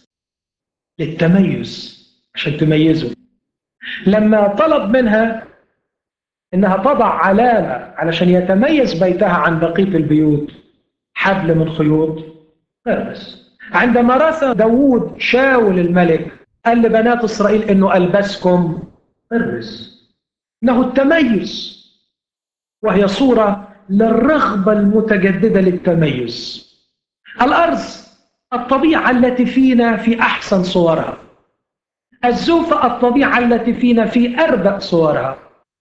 للتميز عشان تميزه لما طلب منها انها تضع علامه علشان يتميز بيتها عن بقيه البيوت حبل من خيوط قرمز عندما رثى داوود شاول الملك قال لبنات اسرائيل انه البسكم قرمز انه التميز وهي صورة للرغبة المتجددة للتميز الأرض الطبيعة التي فينا في أحسن صورها الزوفة الطبيعة التي فينا في أردأ صورها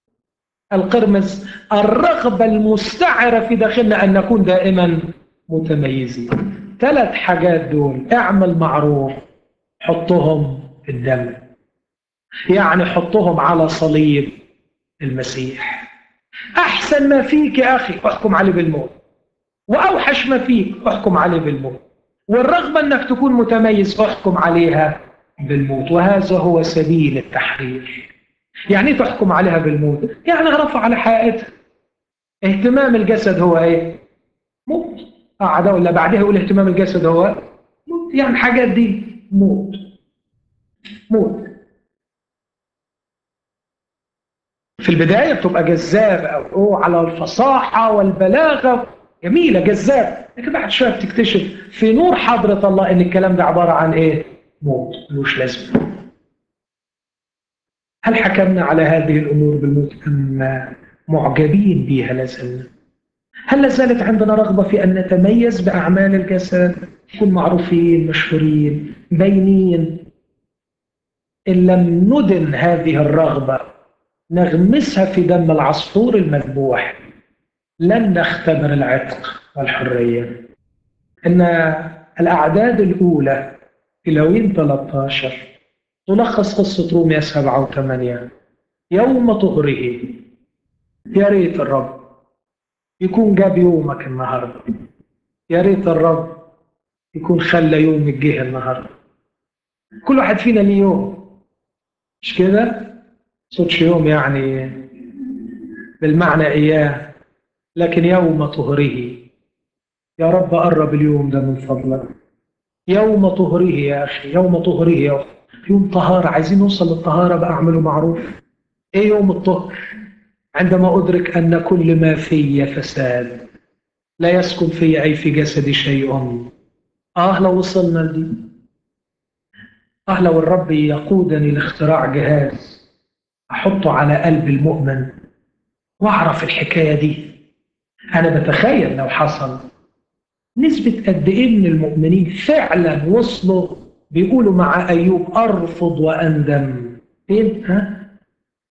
القرمز الرغبة المستعرة في داخلنا أن نكون دائما متميزين ثلاث حاجات دول اعمل معروف حطهم في الدم يعني حطهم على صليب المسيح أحسن ما فيك يا أخي احكم عليه بالموت وأوحش ما فيك احكم عليه بالموت والرغبة أنك تكون متميز احكم عليها بالموت وهذا هو سبيل التحرير يعني تحكم عليها بالموت يعني رفع على حقيقتها اهتمام الجسد هو ايه موت قاعدة آه ولا بعدها يقول اهتمام الجسد هو موت يعني الحاجات دي موت موت في البداية بتبقى جذاب أو على الفصاحة والبلاغة جميلة جذاب لكن بعد شوية بتكتشف في نور حضرة الله إن الكلام ده عبارة عن إيه؟ موت ملوش لازمة هل حكمنا على هذه الأمور بالموت أم معجبين بها لازلنا؟ هل لازالت عندنا رغبة في أن نتميز بأعمال الجسد؟ نكون معروفين مشهورين باينين إن لم ندن هذه الرغبة نغمسها في دم العصفور المذبوح لن نختبر العتق والحرية إن الأعداد الأولى في لوين 13 تلخص قصة روميا 7 و8 يوم طهره يا ريت الرب يكون جاب يومك النهارده يا ريت الرب يكون خلى يومك جه النهارده كل واحد فينا ليه يوم مش كده؟ صوتش يوم يعني بالمعنى إياه لكن يوم طهره يا رب قرب اليوم ده من فضلك يوم طهره يا أخي يوم طهره يا أخي يوم طهارة عايزين نوصل للطهارة بأعمله معروف إيه يوم الطهر عندما أدرك أن كل ما في فساد لا يسكن في أي في جسدي شيء آه لو وصلنا لدي آه لو الرب يقودني لاختراع جهاز أحطه على قلب المؤمن وأعرف الحكاية دي أنا بتخيل لو حصل نسبة قد إيه من المؤمنين فعلا وصلوا بيقولوا مع أيوب أرفض وأندم فين؟ ها؟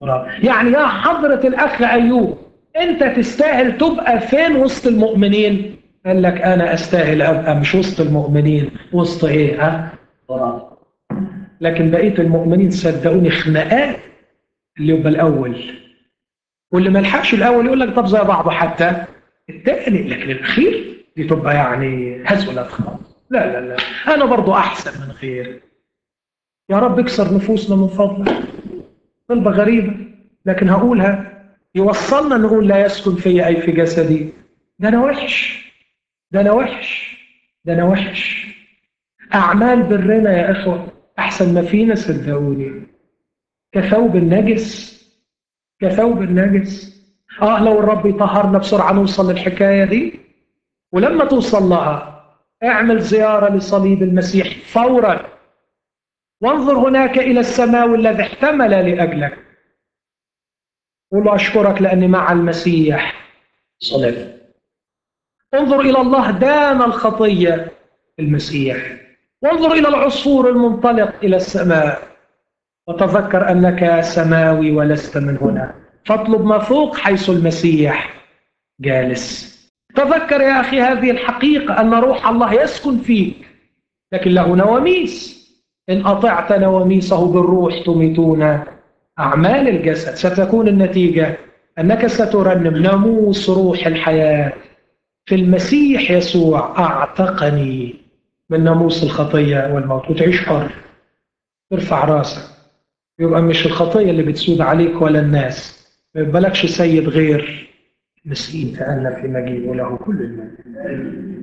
يعني يا حضرة الأخ أيوب أنت تستاهل تبقى فين وسط المؤمنين قال لك أنا أستاهل أبقى مش وسط المؤمنين وسط إيه ها لكن بقية المؤمنين صدقوني خناقات اللي يبقى الأول واللي ما لحقش الأول يقول لك طب زي بعضه حتى الثاني لكن الأخير دي تبقى يعني هزلت خالص لا لا لا أنا برضو أحسن من غيري يا رب اكسر نفوسنا من فضلك طلبة غريبة لكن هقولها يوصلنا نقول لا يسكن في أي في جسدي ده أنا وحش ده أنا وحش ده أنا وحش أعمال برنا يا إخوة أحسن ما فينا صدقوني كثوب النجس كثوب النجس آه لو الرب يطهرنا بسرعة نوصل للحكاية دي ولما توصل لها اعمل زيارة لصليب المسيح فورا وانظر هناك إلى السماء الذي احتمل لأجلك قل أشكرك لأني مع المسيح صلبت انظر إلى الله دان الخطية المسيح وانظر إلى العصفور المنطلق إلى السماء وتذكر أنك سماوي ولست من هنا فاطلب ما فوق حيث المسيح جالس تذكر يا أخي هذه الحقيقة أن روح الله يسكن فيك لكن له نواميس إن أطعت نواميسه بالروح تميتون أعمال الجسد ستكون النتيجة أنك سترنم ناموس روح الحياة في المسيح يسوع أعتقني من ناموس الخطية والموت وتعيش حر ارفع راسك يبقى مش الخطية اللي بتسود عليك ولا الناس ما يبقالكش سيد غير مسكين تألم في مجيء له كل المجد